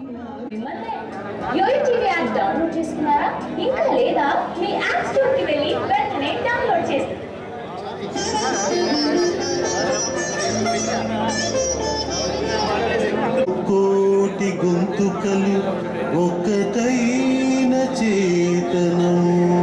మిమ్మల్నే yo-yo TV app download చేసుకున్నారా ఇంకా లేదా మీ యాప్ స్టోర్ కి వెళ్ళి వెంటనే డౌన్లోడ్ చేసుకోండి కోటి గొంతుకలు ఒక్కటైన చేతనం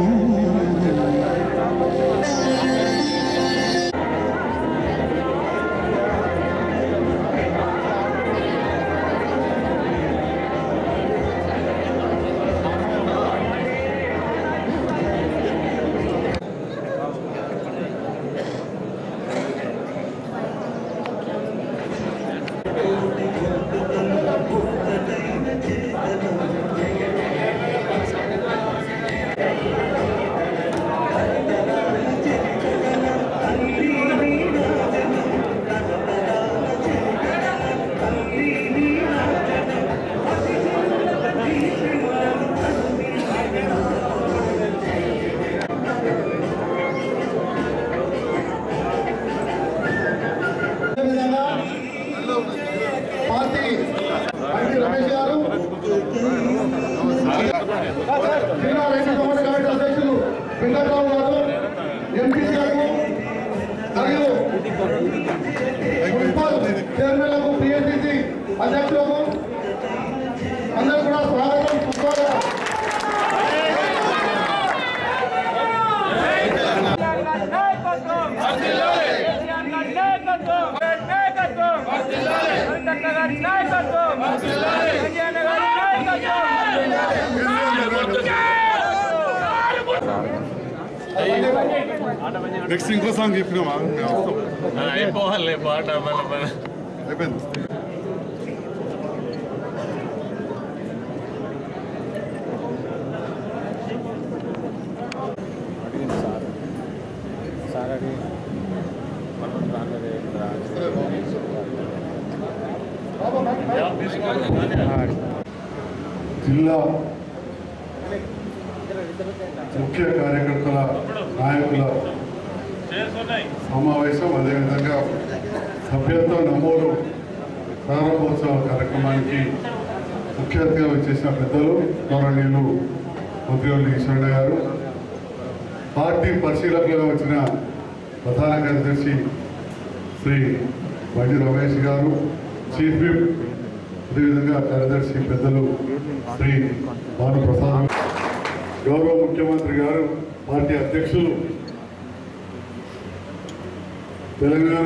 అదేవిధంగా పార్టీ పార్టీ రమేష్ గారు జిల్లా రైతు కమిటీ కమిటీ అధ్యక్షులు వెంకట్రావు గారు ఎంపీసీ గారు మరియు మున్సిపల్ చైర్మన్లకు పిఎస్సిసి అధ్యక్షులకు అందరూ కూడా స్వాగతం సుస్వాగతం నెక్స్ట్ ఇంకో సాంగ్ చెప్పినామా మేము వస్తాం. అయిపోవాలి పాట మన మన అయిపోయింది జిల్లా ముఖ్య కార్యకర్తల నాయకుల సమావేశం అదేవిధంగా సభ్యత్వ నమోదు ప్రారంభోత్సవ కార్యక్రమానికి ముఖ్య అతిథిగా వచ్చేసిన పెద్దలు గౌరవనీయులు మంత్రివర్యులు ఈశ్వరణ గారు పార్టీ పరిశీలకులుగా వచ్చిన ప్రధాన కార్యదర్శి శ్రీ బండి రమేష్ గారు చీఫ్ విప్ అదేవిధంగా కార్యదర్శి పెద్దలు శ్రీ భానుప్రసాద్ గౌరవ ముఖ్యమంత్రి గారు పార్టీ అధ్యక్షులు తెలంగాణ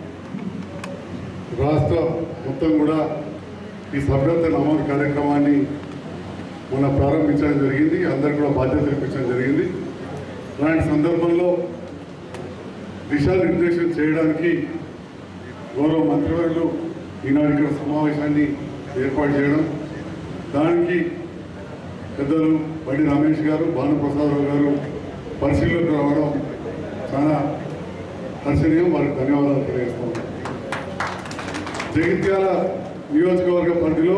రాష్ట్ర మొత్తం కూడా ఈ సభ్యత్వ నమోదు కార్యక్రమాన్ని మొన్న ప్రారంభించడం జరిగింది అందరికి కూడా బాధ్యత ఇప్పించడం జరిగింది అలాంటి సందర్భంలో దిశానిర్దేశం చేయడానికి గౌరవ మంత్రివర్యులు ఈనాడు ఇక్కడ సమావేశాన్ని ఏర్పాటు చేయడం దానికి పెద్దలు బండి రమేష్ గారు భానుప్రసాదరావు గారు పరిశీలనకు రావడం చాలా హర్షణీయం వారికి ధన్యవాదాలు తెలియజేస్తాం జగిత్యాల నియోజకవర్గ పరిధిలో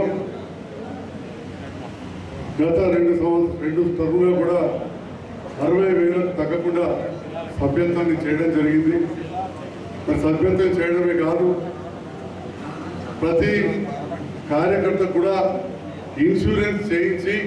గత రెండు సంవత్సరం రెండు తరుణంలో కూడా అరవై వేలకు తగ్గకుండా సభ్యత్వాన్ని చేయడం జరిగింది మరి సభ్యత్వం చేయడమే కాదు ప్రతి కార్యకర్త కూడా ఇన్సూరెన్స్ చేయించి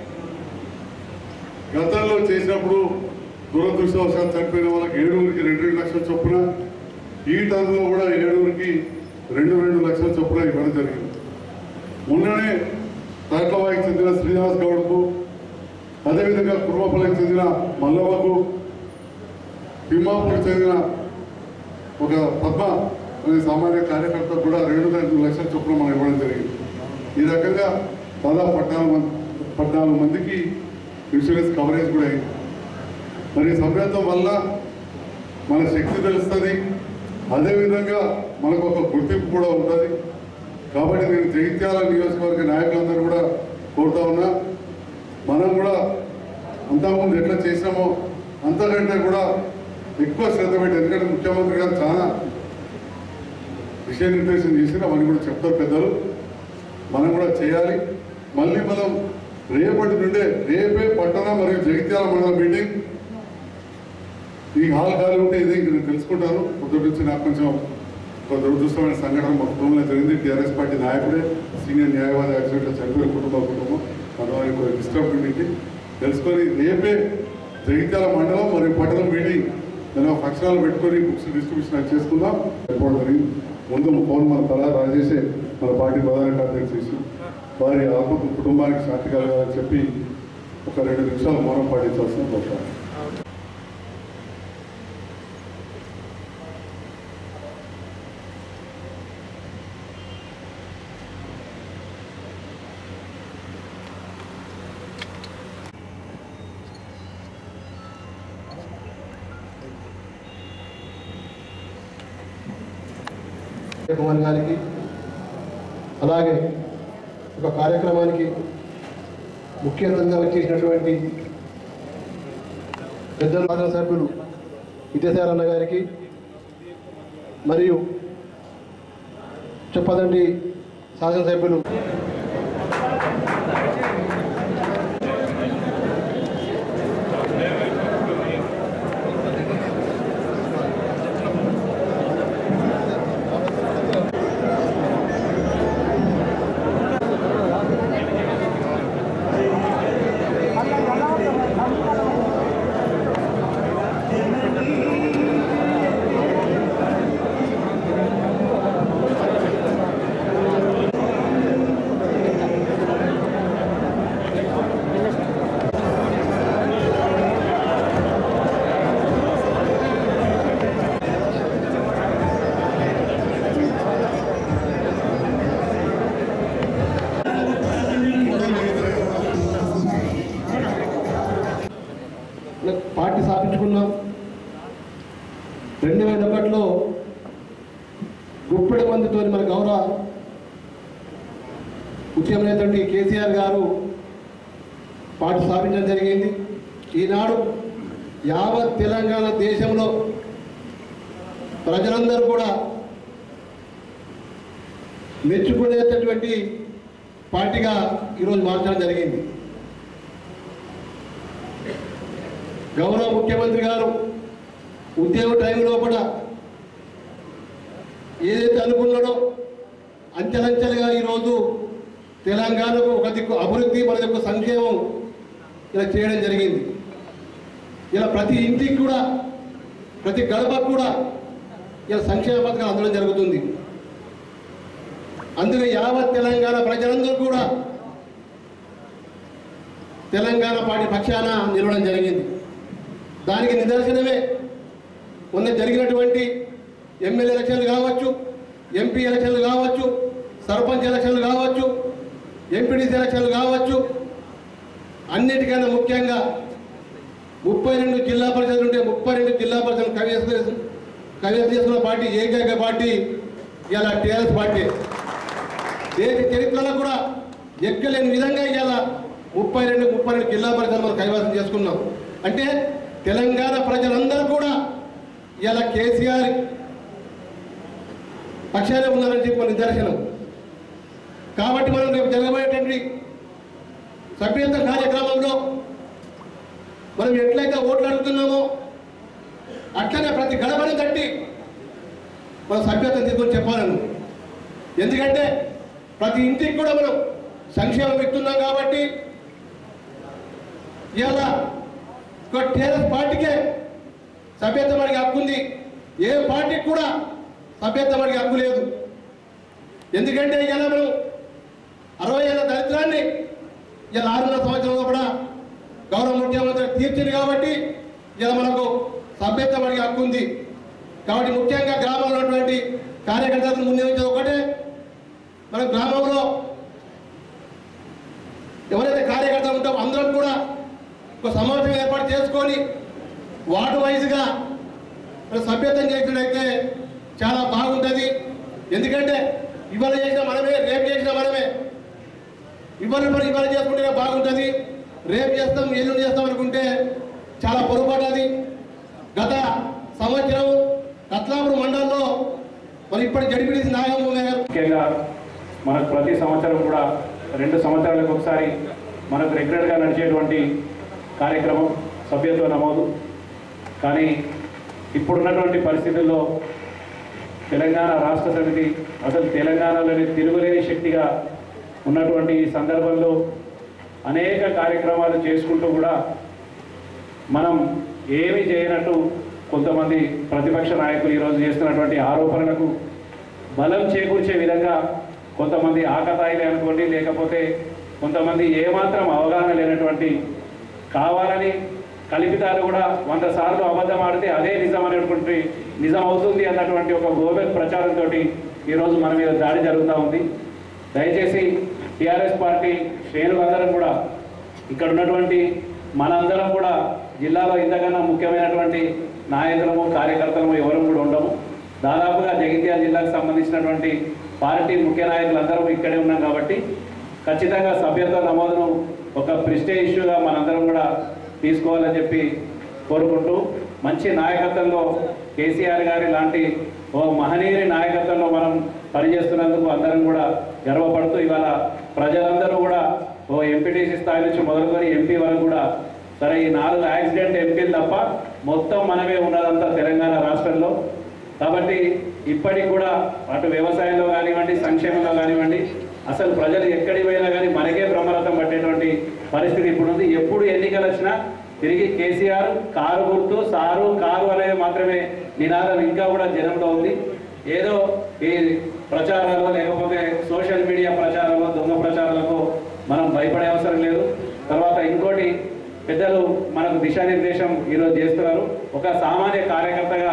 గతంలో చేసినప్పుడు దురదృష్టవశాత్తు చనిపోయిన వాళ్ళకి ఏడుగురికి రెండు రెండు లక్షల చొప్పున ఈ టర్మ్లో కూడా ఏడుగురికి రెండు రెండు లక్షల చొప్పున ఇవ్వడం జరిగింది మొన్ననే తాట్లవాయికి చెందిన శ్రీనివాస్ గౌడ్కు అదేవిధంగా కుర్మపల్లికి చెందిన మల్లవకు తిమ్మాపూర్కి చెందిన ఒక పద్మ అనే సామాన్య కార్యకర్త కూడా రెండు రెండు లక్షల చొప్పున మనం ఇవ్వడం జరిగింది ఈ రకంగా దాదాపు పద్నాలుగు మంది పద్నాలుగు మందికి ఇన్సూరెన్స్ కవరేజ్ కూడా అయింది మరి సభ్యత్వం వల్ల మన శక్తి తెలుస్తుంది అదేవిధంగా మనకు ఒక గుర్తింపు కూడా ఉంటుంది కాబట్టి నేను జగిత్యాల నియోజకవర్గ నాయకులందరూ కూడా కోరుతా ఉన్నా మనం కూడా అంతకుముందు ఎట్లా చేసినామో అంతకంటే కూడా ఎక్కువ శ్రద్ధ పెట్టి ఎందుకంటే ముఖ్యమంత్రి గారు చాలా విషయ నిర్దేశం చేసిన మనం కూడా చెప్తారు పెద్దలు మనం కూడా చేయాలి మళ్ళీ మనం రేపటి నుండే రేపే పట్టణ మరియు జగిత్యాల మండల మీటింగ్ ఈ హాల్ ఖాళీ ఉంటే ఇదే ఇంక నేను తెలుసుకుంటాను పొద్దున్న నుంచి నాకు కొంచెం ఒక దురదృష్టమైన సంఘటన మా కుటుంబంలో జరిగింది టీఆర్ఎస్ పార్టీ నాయకుడే సీనియర్ న్యాయవాది యాక్సిడెంట్లో చనిపోయిన కుటుంబ కుటుంబం కొంతమంది డిస్టర్బ్ ఉండింది తెలుసుకొని రేపే జగిత్యాల మండలం మరియు పట్టణం మీటింగ్ నేను ఒక పక్షాలు పెట్టుకొని బుక్స్ డిస్ట్రిబ్యూషన్ అది చేసుకుందాం చెప్పడం జరిగింది ముందు ఫోన్ మన తలా రాజేసే మన పార్టీ ప్రధాన కార్యదర్శి వారి ఆత్మ కుటుంబానికి శాంతి కలగాలని చెప్పి ఒక రెండు నిమిషాలు మౌనం పాటించాల్సిన అవసరం కుమార్ గారికి అలాగే ఒక కార్యక్రమానికి ముఖ్య అతిథిగా వచ్చేసినటువంటి పెద్దల శాసన సభ్యులు విద్యాసారన్న గారికి మరియు చెప్పదండి శాసనసభ్యులు పార్టీ స్థాపించుకున్నాం రెండు వేల ఒకటిలో గుప్పెడు మందితో మన గౌరవ ఉద్యమ నేతండి కేసీఆర్ గారు పార్టీ స్థాపించడం జరిగింది ఈనాడు యావత్ తెలంగాణ దేశంలో ప్రజలందరూ కూడా మెచ్చుకునేటటువంటి పార్టీగా ఈరోజు మార్చడం జరిగింది గౌరవ ముఖ్యమంత్రి గారు ఉద్యోగ టైంలో కూడా ఏదైతే అనుకున్నాడో అంచెలంచెలుగా ఈరోజు తెలంగాణకు ఒక దిక్కు అభివృద్ధి మన దిక్కు సంక్షేమం ఇలా చేయడం జరిగింది ఇలా ప్రతి ఇంటికి కూడా ప్రతి గడపకు కూడా ఇలా సంక్షేమ పథకాలు అందడం జరుగుతుంది అందుకే యావత్ తెలంగాణ ప్రజలందరూ కూడా తెలంగాణ పార్టీ పక్షాన నిలవడం జరిగింది దానికి నిదర్శనమే మొన్న జరిగినటువంటి ఎమ్మెల్యే ఎలక్షన్లు కావచ్చు ఎంపీ ఎలక్షన్లు కావచ్చు సర్పంచ్ ఎలక్షన్లు కావచ్చు ఎంపీడీసీ ఎలక్షన్లు కావచ్చు అన్నిటికన్నా ముఖ్యంగా ముప్పై రెండు జిల్లా పరిషత్లు ఉంటే ముప్పై రెండు జిల్లా పరిషత్ కవిత కవిత చేసుకున్న పార్టీ ఏకైక పార్టీ ఇలా టీఆర్ఎస్ పార్టీ దేశ చరిత్రలో కూడా ఎక్కలేని విధంగా ఇవాళ ముప్పై రెండు ముప్పై రెండు జిల్లా పరిషత్లు మనం కైవసం చేసుకున్నాం అంటే తెలంగాణ ప్రజలందరూ కూడా ఇలా కేసీఆర్ పక్షానే ఉన్నారని చెప్పి మన నిదర్శనం కాబట్టి మనం రేపు జరగబోయేటువంటి సభ్యత్వ కార్యక్రమంలో మనం ఎట్లయితే ఓట్లు అడుగుతున్నామో అట్లనే ప్రతి గడపని తట్టి మన సభ్యత్వం తీసుకొని చెప్పాలను ఎందుకంటే ప్రతి ఇంటికి కూడా మనం సంక్షేమం ఇస్తున్నాం కాబట్టి ఇలా ఒక టీఆర్ఎస్ పార్టీకే సభ్యత్వం అడిగే హక్కు ఉంది ఏ పార్టీకి కూడా సభ్యత్వం అడిగే హక్కు లేదు ఎందుకంటే ఇలా మనం అరవై ఏళ్ళ దరిద్రాన్ని ఇలా ఆరున్నర సంవత్సరంలో కూడా గౌరవ ముఖ్యమంత్రి తీర్చింది కాబట్టి ఇలా మనకు సభ్యత్వం అడిగే హక్కు ఉంది కాబట్టి ముఖ్యంగా గ్రామంలో ఉన్నటువంటి కార్యకర్తలను ముందు ఉంచేది ఒకటే మన గ్రామంలో ఎవరైతే కార్యకర్తలు ఉంటామో అందరం కూడా ఒక సమావేశం ఏర్పాటు చేసుకొని వార్డు వైజ్గా మన సభ్యత్వం చేసినట్టయితే చాలా బాగుంటుంది ఎందుకంటే ఇవాళ చేసిన మనమే రేపు చేసిన మనమే ఇవాళ మరి ఇవాళ చేసుకుంటే బాగుంటుంది రేపు చేస్తాం ఎల్లుండి చేస్తాం అనుకుంటే చాలా పొరపాటు అది గత సంవత్సరం కత్లాపురం మండలంలో మరి ఇప్పటి జడిపిడి నాగమ్మ గారు ముఖ్యంగా మనకు ప్రతి సంవత్సరం కూడా రెండు సంవత్సరాలకు ఒకసారి మనకు రెగ్యులర్గా నడిచేటువంటి కార్యక్రమం సభ్యత్వ నమోదు కానీ ఇప్పుడున్నటువంటి పరిస్థితుల్లో తెలంగాణ రాష్ట్ర సమితి అసలు తెలంగాణలోని తిరుగులేని శక్తిగా ఉన్నటువంటి ఈ సందర్భంలో అనేక కార్యక్రమాలు చేసుకుంటూ కూడా మనం ఏమి చేయనట్టు కొంతమంది ప్రతిపక్ష నాయకులు ఈరోజు చేస్తున్నటువంటి ఆరోపణలకు బలం చేకూర్చే విధంగా కొంతమంది ఆకతాయిలే అనుకోండి లేకపోతే కొంతమంది ఏమాత్రం అవగాహన లేనటువంటి కావాలని కల్పితాలు కూడా వంద సార్లు అబద్ధం ఆడితే అదే నిజం అనేటువంటి నిజం అవుతుంది అన్నటువంటి ఒక గోబెల్ ప్రచారంతో ఈరోజు మన మీద దాడి జరుగుతూ ఉంది దయచేసి టీఆర్ఎస్ పార్టీ శ్రేణులందరం కూడా ఇక్కడ ఉన్నటువంటి మనందరం కూడా జిల్లాలో ఇంతకన్నా ముఖ్యమైనటువంటి నాయకులము కార్యకర్తలము ఎవరు కూడా ఉండము దాదాపుగా జగిత్యాల జిల్లాకు సంబంధించినటువంటి పార్టీ ముఖ్య నాయకులందరం ఇక్కడే ఉన్నాం కాబట్టి ఖచ్చితంగా సభ్యత్వ నమోదును ఒక ప్రిస్టే ఇష్యూగా మనందరం కూడా తీసుకోవాలని చెప్పి కోరుకుంటూ మంచి నాయకత్వంలో కేసీఆర్ గారి లాంటి ఓ మహనీయుని నాయకత్వంలో మనం పనిచేస్తున్నందుకు అందరం కూడా గర్వపడుతూ ఇవాళ ప్రజలందరూ కూడా ఓ ఎంపీటీసీ స్థాయి నుంచి మొదలుకొని ఎంపీ వరకు కూడా సరే ఈ నాలుగు యాక్సిడెంట్ ఎంపీలు తప్ప మొత్తం మనమే ఉన్నదంతా తెలంగాణ రాష్ట్రంలో కాబట్టి ఇప్పటికి కూడా అటు వ్యవసాయంలో కానివ్వండి సంక్షేమంలో కానివ్వండి అసలు ప్రజలు ఎక్కడికి పోయినా కానీ మనకే బ్రహ్మరథం పట్టేటువంటి పరిస్థితి ఇప్పుడు ఉంది ఎప్పుడు ఎన్నికలు వచ్చినా తిరిగి కేసీఆర్ కారు గుర్తు సారు కారు అనేది మాత్రమే నినాదం ఇంకా కూడా జనంలో ఉంది ఏదో ఈ ప్రచారాలు లేకపోతే సోషల్ మీడియా ప్రచారాలు దొంగ ప్రచారాలకు మనం భయపడే అవసరం లేదు తర్వాత ఇంకోటి పెద్దలు మనకు దిశానిర్దేశం ఈరోజు చేస్తున్నారు ఒక సామాన్య కార్యకర్తగా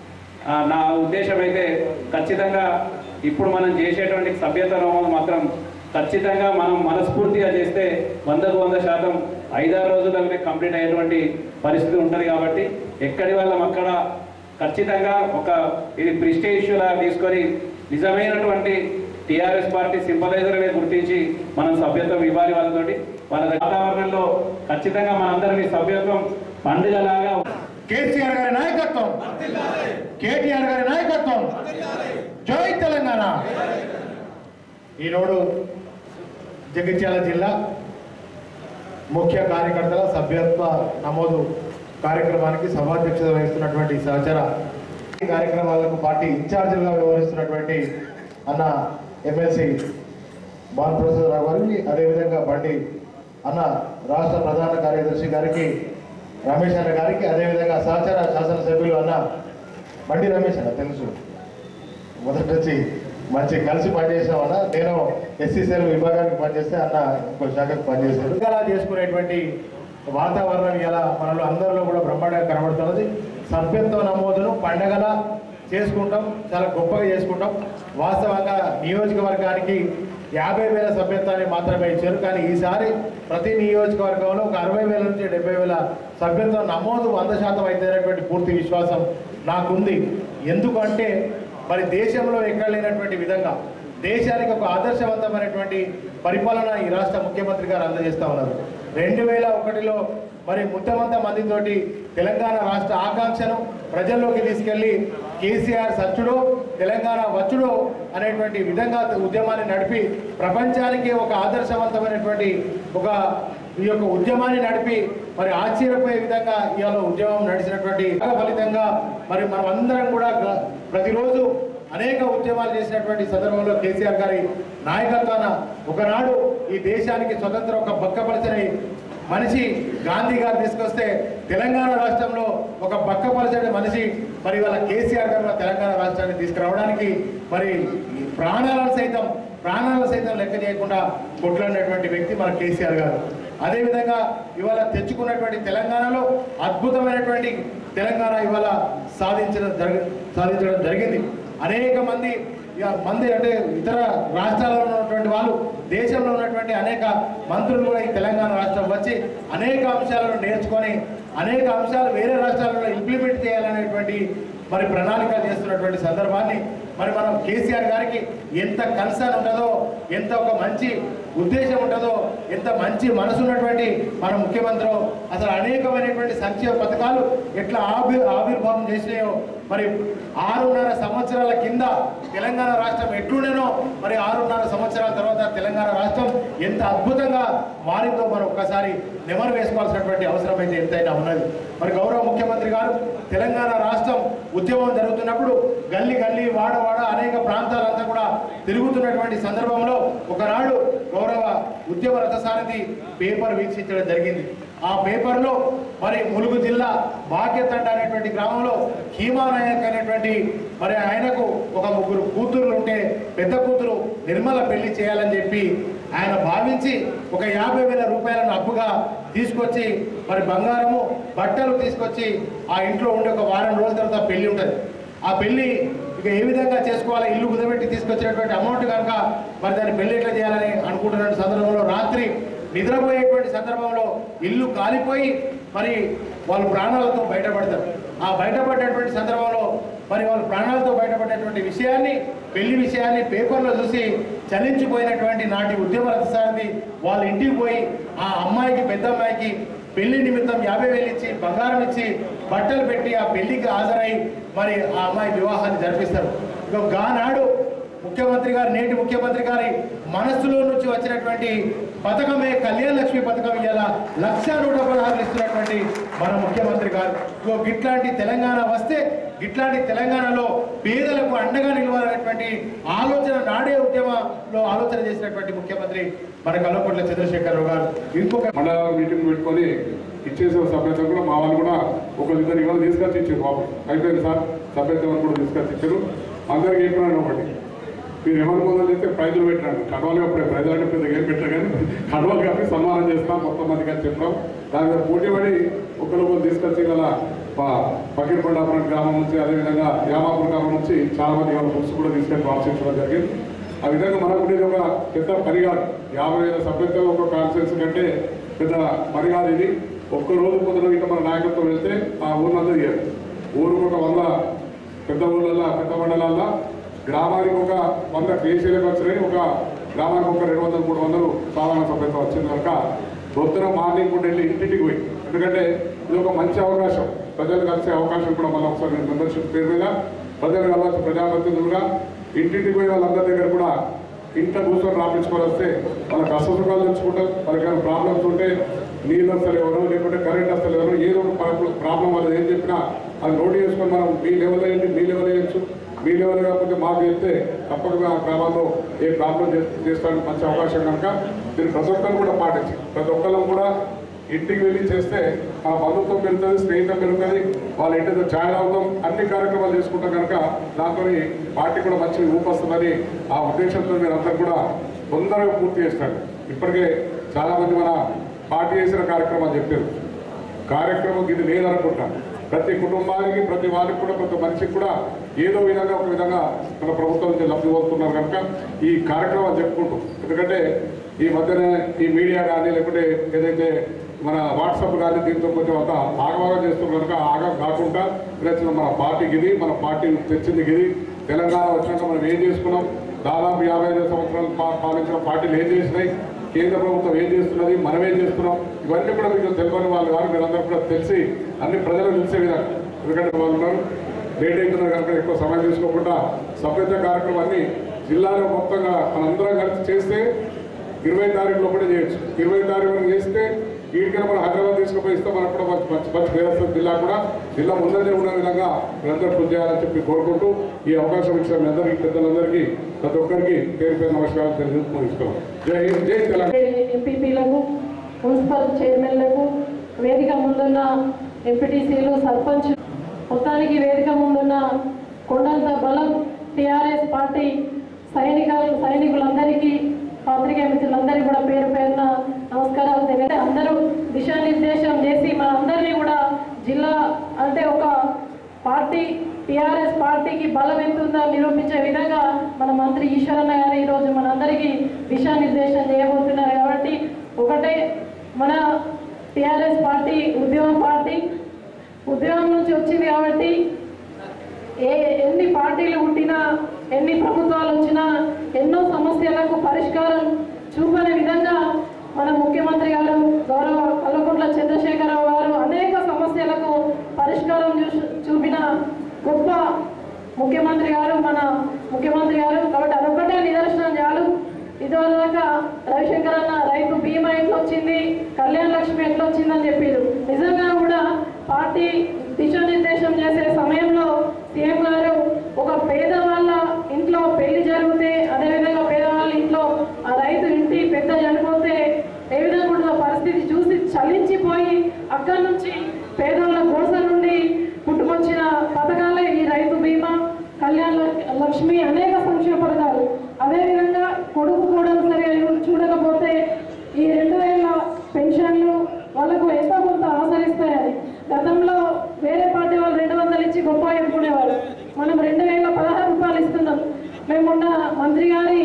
ఆ, నా ఉద్దేశం అయితే ఖచ్చితంగా ఇప్పుడు మనం చేసేటువంటి సభ్యత నమోదు మాత్రం ఖచ్చితంగా మనం మనస్ఫూర్తిగా చేస్తే వందకు వంద శాతం ఐదారు రోజులనే కంప్లీట్ అయ్యేటువంటి పరిస్థితి ఉంటుంది కాబట్టి ఎక్కడి వాళ్ళం అక్కడ ఖచ్చితంగా ఒక ఇది ప్రిస్టే ఇష్యూలా తీసుకొని నిజమైనటువంటి టీఆర్ఎస్ పార్టీ సింపలైజర్గా గుర్తించి మనం సభ్యత్వం ఇవ్వాలి వాళ్ళతోటి వాళ్ళ వాతావరణంలో ఖచ్చితంగా మనందరినీ సభ్యత్వం పండుగలాగా కేసీఆర్ గారి నాయకత్వం కేటీఆర్ గారి నాయకత్వం జై తెలంగాణ ఈరోడు జగిత్యాల జిల్లా ముఖ్య కార్యకర్తల సభ్యత్వ నమోదు కార్యక్రమానికి సభాధ్యక్షత వహిస్తున్నటువంటి సహచర ఈ కార్యక్రమాలకు పార్టీ ఇన్ఛార్జిగా వ్యవహరిస్తున్నటువంటి అన్న ఎమ్మెల్సీ భానుప్రసాద్ రావు గారికి అదేవిధంగా బండి అన్న రాష్ట్ర ప్రధాన కార్యదర్శి గారికి రమేష్ అన్న గారికి అదేవిధంగా సహచర శాసనసభ్యులు అన్న బండి రమేష్ అన్న తెలుసు మొదటి నుంచి మంచి కలిసి పనిచేసాం అన్న నేను ఎస్సీసీఎల్ విభాగానికి పనిచేస్తే అన్న ఇంకో శాఖకు పనిచేశాడు ఇలా చేసుకునేటువంటి వాతావరణం ఇలా మనలో అందరిలో కూడా బ్రహ్మాండంగా కనబడుతున్నది సభ్యత్వ నమోదును పండగలా చేసుకుంటాం చాలా గొప్పగా చేసుకుంటాం వాస్తవంగా నియోజకవర్గానికి యాభై వేల సభ్యత్వాన్ని మాత్రమే ఇచ్చారు కానీ ఈసారి ప్రతి నియోజకవర్గంలో ఒక అరవై వేల నుంచి డెబ్బై వేల సభ్యత్వం నమోదు వంద శాతం అయితేనటువంటి పూర్తి విశ్వాసం నాకుంది ఎందుకంటే మరి దేశంలో ఎక్కడ లేనటువంటి విధంగా దేశానికి ఒక ఆదర్శవంతమైనటువంటి పరిపాలన ఈ రాష్ట్ర ముఖ్యమంత్రి గారు అందజేస్తా ఉన్నారు రెండు వేల ఒకటిలో మరి ముత్తమంత మందితోటి తెలంగాణ రాష్ట్ర ఆకాంక్షను ప్రజల్లోకి తీసుకెళ్లి కేసీఆర్ సచ్చుడో తెలంగాణ వచ్చుడో అనేటువంటి విధంగా ఉద్యమాన్ని నడిపి ప్రపంచానికి ఒక ఆదర్శవంతమైనటువంటి ఒక ఈ యొక్క ఉద్యమాన్ని నడిపి మరి ఆశ్చర్యపోయే విధంగా ఇవాళ ఉద్యమం నడిచినటువంటి ఫలితంగా మరి మనం అందరం కూడా గ- ప్రతిరోజు అనేక ఉద్యమాలు చేసినటువంటి సందర్భంలో కేసీఆర్ గారి నాయకత్వాన ఒకనాడు ఈ దేశానికి స్వతంత్రం ఒక బక్కపరచని మనిషి గాంధీ గారు తీసుకొస్తే తెలంగాణ రాష్ట్రంలో ఒక బక్కపరచని మనిషి మరి వాళ్ళ కేసీఆర్ గారు మన తెలంగాణ రాష్ట్రాన్ని తీసుకురావడానికి మరి ప్రాణాలను సైతం ప్రాణాలను సైతం లెక్క చేయకుండా కొట్లాడినటువంటి వ్యక్తి మన కేసీఆర్ గారు అదేవిధంగా ఇవాళ తెచ్చుకున్నటువంటి తెలంగాణలో అద్భుతమైనటువంటి తెలంగాణ ఇవాళ సాధించడం జరగ సాధించడం జరిగింది అనేక మంది ఇక మంది అంటే ఇతర రాష్ట్రాల్లో ఉన్నటువంటి వాళ్ళు దేశంలో ఉన్నటువంటి అనేక మంత్రులు కూడా ఈ తెలంగాణ రాష్ట్రం వచ్చి అనేక అంశాలను నేర్చుకొని అనేక అంశాలు వేరే రాష్ట్రాలలో ఇంప్లిమెంట్ చేయాలనేటువంటి మరి ప్రణాళిక చేస్తున్నటువంటి సందర్భాన్ని మరి మనం కేసీఆర్ గారికి ఎంత కన్సర్న్ ఉంటుందో ఎంత ఒక మంచి ఉద్దేశం ఉంటుందో ఎంత మంచి మనసు ఉన్నటువంటి మన ముఖ్యమంత్రి అసలు అనేకమైనటువంటి సంక్షేమ పథకాలు ఎట్లా ఆవిర్ ఆవిర్భావం చేసినాయో మరి ఆరున్నర సంవత్సరాల కింద తెలంగాణ రాష్ట్రం ఎట్లుండేనో మరి ఆరున్నర సంవత్సరాల తర్వాత తెలంగాణ రాష్ట్రం ఎంత అద్భుతంగా మారిందో మనం ఒక్కసారి నెమరు వేసుకోవాల్సినటువంటి అవసరం అయితే ఎంతైనా ఉన్నది మరి గౌరవ ముఖ్యమంత్రి గారు తెలంగాణ రాష్ట్రం ఉద్యమం జరుగుతున్నప్పుడు గల్లీ గల్లీ వాడ వాడ అనేక ప్రాంతాలంతా కూడా తిరుగుతున్నటువంటి సందర్భంలో ఒకనాడు గౌరవ ఉద్యమ రథసారథి పేపర్ వీక్షించడం జరిగింది ఆ పేపర్లో మరి ములుగు జిల్లా భాగ్యతండ అనేటువంటి గ్రామంలో హీమానాయక్ అనేటువంటి మరి ఆయనకు ఒక ముగ్గురు కూతుర్లు ఉంటే పెద్ద కూతురు నిర్మల పెళ్లి చేయాలని చెప్పి ఆయన భావించి ఒక యాభై వేల రూపాయలను అప్పుగా తీసుకొచ్చి మరి బంగారము బట్టలు తీసుకొచ్చి ఆ ఇంట్లో ఉండే ఒక వారం రోజుల తర్వాత పెళ్లి ఉంటుంది ఆ పెళ్లి ఇక ఏ విధంగా చేసుకోవాలో ఇల్లు కుదబెట్టి తీసుకొచ్చినటువంటి అమౌంట్ కనుక మరి దాన్ని పెళ్లి ఎట్లా చేయాలని అనుకుంటున్న సందర్భంలో రాత్రి నిద్రపోయేటువంటి సందర్భంలో ఇల్లు కాలిపోయి మరి వాళ్ళు ప్రాణాలతో బయటపడతారు ఆ బయటపడ్డటువంటి సందర్భంలో మరి వాళ్ళు ప్రాణాలతో బయటపడ్డటువంటి విషయాన్ని పెళ్లి విషయాన్ని పేపర్లో చూసి చలించిపోయినటువంటి నాటి ఉద్యమ రథసారథి వాళ్ళ ఇంటికి పోయి ఆ అమ్మాయికి పెద్ద అమ్మాయికి పెళ్లి నిమిత్తం యాభై వేలు ఇచ్చి బంగారం ఇచ్చి బట్టలు పెట్టి ఆ పెళ్లికి హాజరై మరి ఆ అమ్మాయి వివాహాన్ని జరిపిస్తారు ఇక గానాడు ముఖ్యమంత్రి గారు నేటి ముఖ్యమంత్రి గారి మనస్సులో నుంచి వచ్చినటువంటి పథకమే కళ్యాణ లక్ష్మి పథకం ఇవాళ లక్ష నూట పదహారులు ఇస్తున్నటువంటి మన ముఖ్యమంత్రి గారు ఇగో గిట్లాంటి తెలంగాణ వస్తే గిట్లాంటి తెలంగాణలో పేదలకు అండగా నిలవాలనేటువంటి ఆలోచన నాడే ఉద్యమంలో ఆలోచన చేసినటువంటి ముఖ్యమంత్రి మన కల్వకుంట్ల చంద్రశేఖరరావు గారు ఇంకొక మండల మీటింగ్ పెట్టుకొని ఇచ్చేసిన సభ్యత కూడా మా వాళ్ళు కూడా ఒక ఇద్దరు ఇవాళ తీసుకొచ్చి ఇచ్చారు బాబు అయిపోయింది సార్ సభ్యత కూడా తీసుకొచ్చి ఇచ్చారు అందరికి చెప్పినాను ఒకటి మీరు ఎవరి మొదలు చేస్తే ప్రైజులు పెట్టినాడు కడవలు అప్పుడే ప్రైజులు అంటే పెద్ద ఏం పెట్టారు కానీ కడవలు కప్పి సన్మానం చేస్తాం మొత్తం మందికి అని చెప్పడం దాని మీద పోటీ పడి ఒకరు తీసుకొచ్చి గల పకిరికొండాపురం గ్రామం నుంచి అదేవిధంగా యామాపురం గ్రామం నుంచి చాలా మంది వాళ్ళ బుక్స్ కూడా తీసుకొని ప్రోత్సహించడం జరిగింది ఆ విధంగా మనకు ఉండేది ఒక పెద్ద పని కాదు యాభై వేల సభ్యత్వం ఒక కాన్ఫరెన్స్ కంటే పెద్ద పని కాదు ఇది ఒక్క రోజు పొద్దున ఇక మన నాయకత్వం వెళ్తే ఆ ఊరినంతా ఇయ్యారు ఊరికి ఒక వంద పెద్ద ఊళ్ళల్లో పెద్ద మండలాల్లో గ్రామానికి ఒక వంద కేసీలకు వచ్చినాయి ఒక గ్రామానికి ఒక రెండు వందలు మూడు వందలు సాధారణ సభ్యత్వం వచ్చింది కనుక పొద్దున మార్నింగ్ కూడా వెళ్ళి ఇంటింటికి పోయి ఎందుకంటే ఇది ఒక మంచి అవకాశం ప్రజలు కలిసే అవకాశం కూడా మళ్ళీ ఒకసారి మెంబర్షిప్ పేరు మీద ప్రజలు కలవచ్చు ప్రజాప్రతినిధులుగా ఇంటింటికి పోయి వాళ్ళందరి దగ్గర కూడా ఇంట్లో కూర్చొని రాపించుకొని వస్తే వాళ్ళ కష్ట సుఖాలు తెచ్చుకుంటారు వాళ్ళకి ఏమైనా ప్రాబ్లమ్స్ ఉంటే నీళ్ళు వస్తలు ఎవరు లేకుంటే కరెంట్ వస్తలు ఎవరు ఏదో ఒక ప్రాబ్లం వాళ్ళు ఏం చెప్పినా అది నోట్ చేసుకొని మనం మీ లెవెల్ అయ్యండి మీ లెవెల్ వేయచ్చు మీ లెవెల్ కాకపోతే మాకు చెప్తే తప్పకుండా ఆ గ్రామాల్లో ఏ ప్రాబ్లం చేస్తానికి మంచి అవకాశం కనుక మీరు ప్రతి ఒక్కరు కూడా పాటించి ప్రతి ఒక్కరు కూడా ఇంటికి వెళ్ళి చేస్తే ఆ బంధుత్వం పెరుగుతుంది స్నేహితం పెరుగుతుంది వాళ్ళ ఇంటితో ఛాయ్ అవుతాం అన్ని కార్యక్రమాలు చేసుకుంటాం కనుక దాంతో పార్టీ కూడా మంచి ఊపొస్తుందని ఆ ఉద్దేశంతో మీరు అందరూ కూడా తొందరగా పూర్తి చేస్తారు ఇప్పటికే చాలా మంది మన పార్టీ చేసిన కార్యక్రమాలు చెప్పారు కార్యక్రమం ఇది లేదనుకుంటాను ప్రతి కుటుంబానికి ప్రతి వారికి కూడా ప్రతి మనిషికి కూడా ఏదో విధంగా ఒక విధంగా మన ప్రభుత్వం నుంచి లబ్ధి పొందుతున్నారు కనుక ఈ కార్యక్రమాలు చెప్పుకుంటూ ఎందుకంటే ఈ మధ్యన ఈ మీడియా కానీ లేకుంటే ఏదైతే మన వాట్సాప్ కానీ దీంతో కొంచెం అంత ఆగవాగం చేస్తున్నారు కనుక ఆగం కాకుండా ప్రయత్నం మన పార్టీకి ఇది మన పార్టీ తెచ్చింది ఇది తెలంగాణ వచ్చినాక మనం ఏం చేసుకున్నాం దాదాపు యాభై ఐదు సంవత్సరాలు పా- పాలించిన పార్టీలు ఏం చేసినాయి కేంద్ర ప్రభుత్వం ఏం చేస్తున్నది మనం ఏం చేస్తున్నాం ఇవన్నీ కూడా మీకు తెలియని వాళ్ళు కాదు మీరందరూ కూడా తెలిసి అన్ని ప్రజలు తెలిసే విధంగా ఎందుకంటే వాళ్ళు ఉన్నారు లేట్ అవుతున్నారు కనుక ఎక్కువ సమయం తీసుకోకుండా సభ్యత కార్యక్రమాన్ని జిల్లాలో మొత్తంగా మనందరం కలిసి చేస్తే ఇరవై తారీఖు లోపలే చేయొచ్చు ఇరవై తారీఖు వరకు చేస్తే వీటికైనా మనం హైదరాబాద్ తీసుకుపోయి ఇస్తే మనకు కూడా మంచి మంచి మంచి పేరు వస్తుంది జిల్లా కూడా జిల్లా ముందంజే ఉన్న విధంగా మీరందరూ కృషి చేయాలని చెప్పి కోరుకుంటూ ఈ అవకాశం ఇచ్చిన మీ అందరికీ పెద్దలందరికీ ప్రతి ఒక్కరికి పేరు పేరు నమస్కారాలు తెలియజేస్తూ ఇస్తాం జై హింద్ జై తెలంగాణ ఎంపీపీలకు మున్సిపల్ చైర్మన్లకు వేదిక ముందున్న ఎంపీటీసీలు సర్పంచ్ మొత్తానికి వేదిక ముందున్న కొండంత బలం టీఆర్ఎస్ పార్టీ సైనిక సైనికులందరికీ పాత్రికేయ మిత్రులందరికీ కూడా పేరు పేరున నమస్కారాలు తెలియదు అందరూ దిశానిర్దేశం చేసి మన అందరినీ కూడా జిల్లా అంటే ఒక పార్టీ టీఆర్ఎస్ పార్టీకి బలం ఎంత ఉందో నిరూపించే విధంగా మన మంత్రి ఈశ్వరన్న గారు ఈరోజు మనందరికీ దిశానిర్దేశం చేయబోతున్నారు కాబట్టి ఒకటే మన టీఆర్ఎస్ పార్టీ ఉద్యమం పార్టీ ఉద్యమం నుంచి వచ్చింది కాబట్టి ఏ ఎన్ని పార్టీలు పుట్టినా ఎన్ని ప్రభుత్వాలు వచ్చినా ఎన్నో సమస్యలకు పరిష్కారం చూపని విధంగా మన ముఖ్యమంత్రి గారు గౌరవ కల్వకుంట్ల చంద్రశేఖరరావు గారు అనేక సమస్యలకు పరిష్కారం చూసి చూపిన గొప్ప ముఖ్యమంత్రి గారు మన ముఖ్యమంత్రి గారు కాబట్టి అదొక్కటే నిదర్శనం చాలు ఇదివరదాకా రవిశంకర్ అన్న రైతు బీమా ఎట్లా వచ్చింది కళ్యాణ లక్ష్మి ఎట్లా వచ్చిందని చెప్పారు నిజంగా కూడా పార్టీ దిశానిర్దేశం చేసే సమయంలో సీఎం గారు ఒక పేదవాళ్ళ ఇంట్లో పెళ్లి జరిగితే అదేవిధంగా పేదవాళ్ళ ఇంట్లో ఆ రైతు ఇంటి పెద్ద చనిపోతే ఏ విధంగా ఉంటుందో పరిస్థితి చూసి చలించిపోయి అక్కడి నుంచి పేదవాళ్ళ గోస నుండి పుట్టుకొచ్చిన పథకాలే ఈ రైతు బీమా కళ్యాణ లక్ష్మి అనేక సంక్షేమ పథకాలు అదేవిధంగా కొడుకు కూడా సరిగా చూడకపోతే ఈ రెండు వేల పెన్షన్లు వాళ్ళకు ఎంతో కొంత ఆచరిస్తాయని గతంలో వేరే పార్టీ వాళ్ళు రెండు వందలు ఇచ్చి గొప్ప చెప్పుకునేవారు మనం రెండు వేల పదహారు రూపాయలు ఇస్తున్నాం మేము మొన్న మంత్రి గారి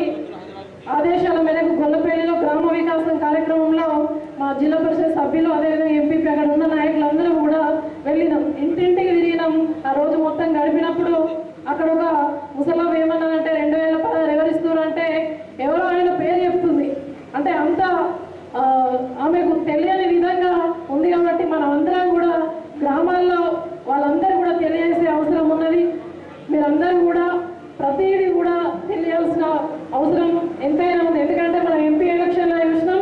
ఆదేశాల మేరకు గొల్లపల్లిలో గ్రామ వికాసం కార్యక్రమంలో మా జిల్లా పరిషత్ సభ్యులు అదేవిధంగా ఎంపీపీ అక్కడ ఉన్న నాయకులందరూ కూడా వెళ్ళినాం ఇంటింటికి తిరిగినాం ఆ రోజు మొత్తం గడిపినప్పుడు అక్కడ ఒక ముసలం ఏమన్నా అంటే రెండు వేల పదహారు ఎవరిస్తున్నారు అంటే ఎవరో ఆయన పేరు చెప్తుంది అంటే అంత ఆ, ఆమెకు తెలియని విధంగా ఉంది కాబట్టి మనం అందరం కూడా గ్రామాల్లో వాళ్ళందరూ కూడా తెలియజేసే అవసరం ఉన్నది మీరందరూ కూడా ప్రతిదీ కూడా తెలియాల్సిన అవసరం ఎంతైనా ఉంది ఎందుకంటే మనం ఎంపీ ఎలక్షన్లో చూసినాం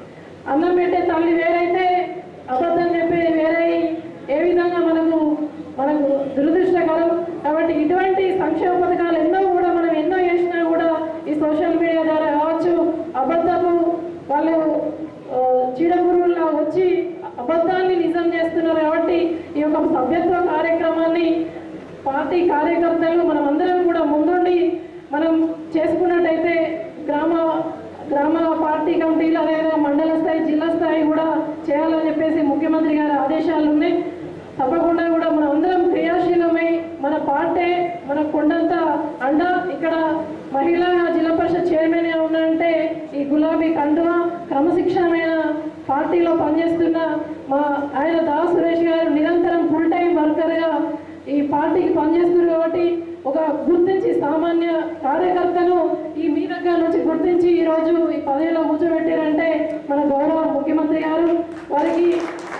అన్నం పెట్టే తల్లి వేరైతే అబద్ధం చెప్పేది వేరే ఏ విధంగా మనకు మనకు దురదృష్టకరం కాబట్టి ఇటువంటి సంక్షేమ పథకాలు ఎన్నో కూడా మనం ఎన్నో చేసినా కూడా ఈ సోషల్ మీడియా ద్వారా కావచ్చు అబద్ధము వాళ్ళు ఆ, చీడపురుగుల్లా వచ్చి అబద్ధాన్ని నిజం చేస్తున్నారు కాబట్టి ఈ యొక్క సభ్యత్వ కార్యక్రమాన్ని పార్టీ కార్యకర్తలు మనం అందరం కూడా ముందుండి మనం చేసుకున్నట్టయితే గ్రామ గ్రామ పార్టీ కమిటీలు అదేవిధంగా మండల స్థాయి జిల్లా స్థాయి కూడా చేయాలని చెప్పేసి ముఖ్యమంత్రి గారి ఆదేశాలు ఉన్నాయి తప్పకుండా కూడా మనం అందరం క్రియాశీలమై మన పార్టీ మన కొండంత అండ ఇక్కడ మహిళా జిల్లా పరిషత్ చైర్మన్ ఉన్నారంటే ఈ గులాబీ కండువ క్రమశిక్షణమైన పార్టీలో పనిచేస్తున్న మా ఆయన దా సురేష్ గారు నిరంతరం ఫుల్ టైం వర్కర్గా ఈ పార్టీకి పనిచేస్తున్నారు కాబట్టి ఒక గుర్తించి సామాన్య కార్యకర్తను ఈ మీ దగ్గర నుంచి గుర్తించి ఈ రోజు ఈ పదవిలో కూర్చోబెట్టారంటే మన గౌరవ ముఖ్యమంత్రి గారు వారికి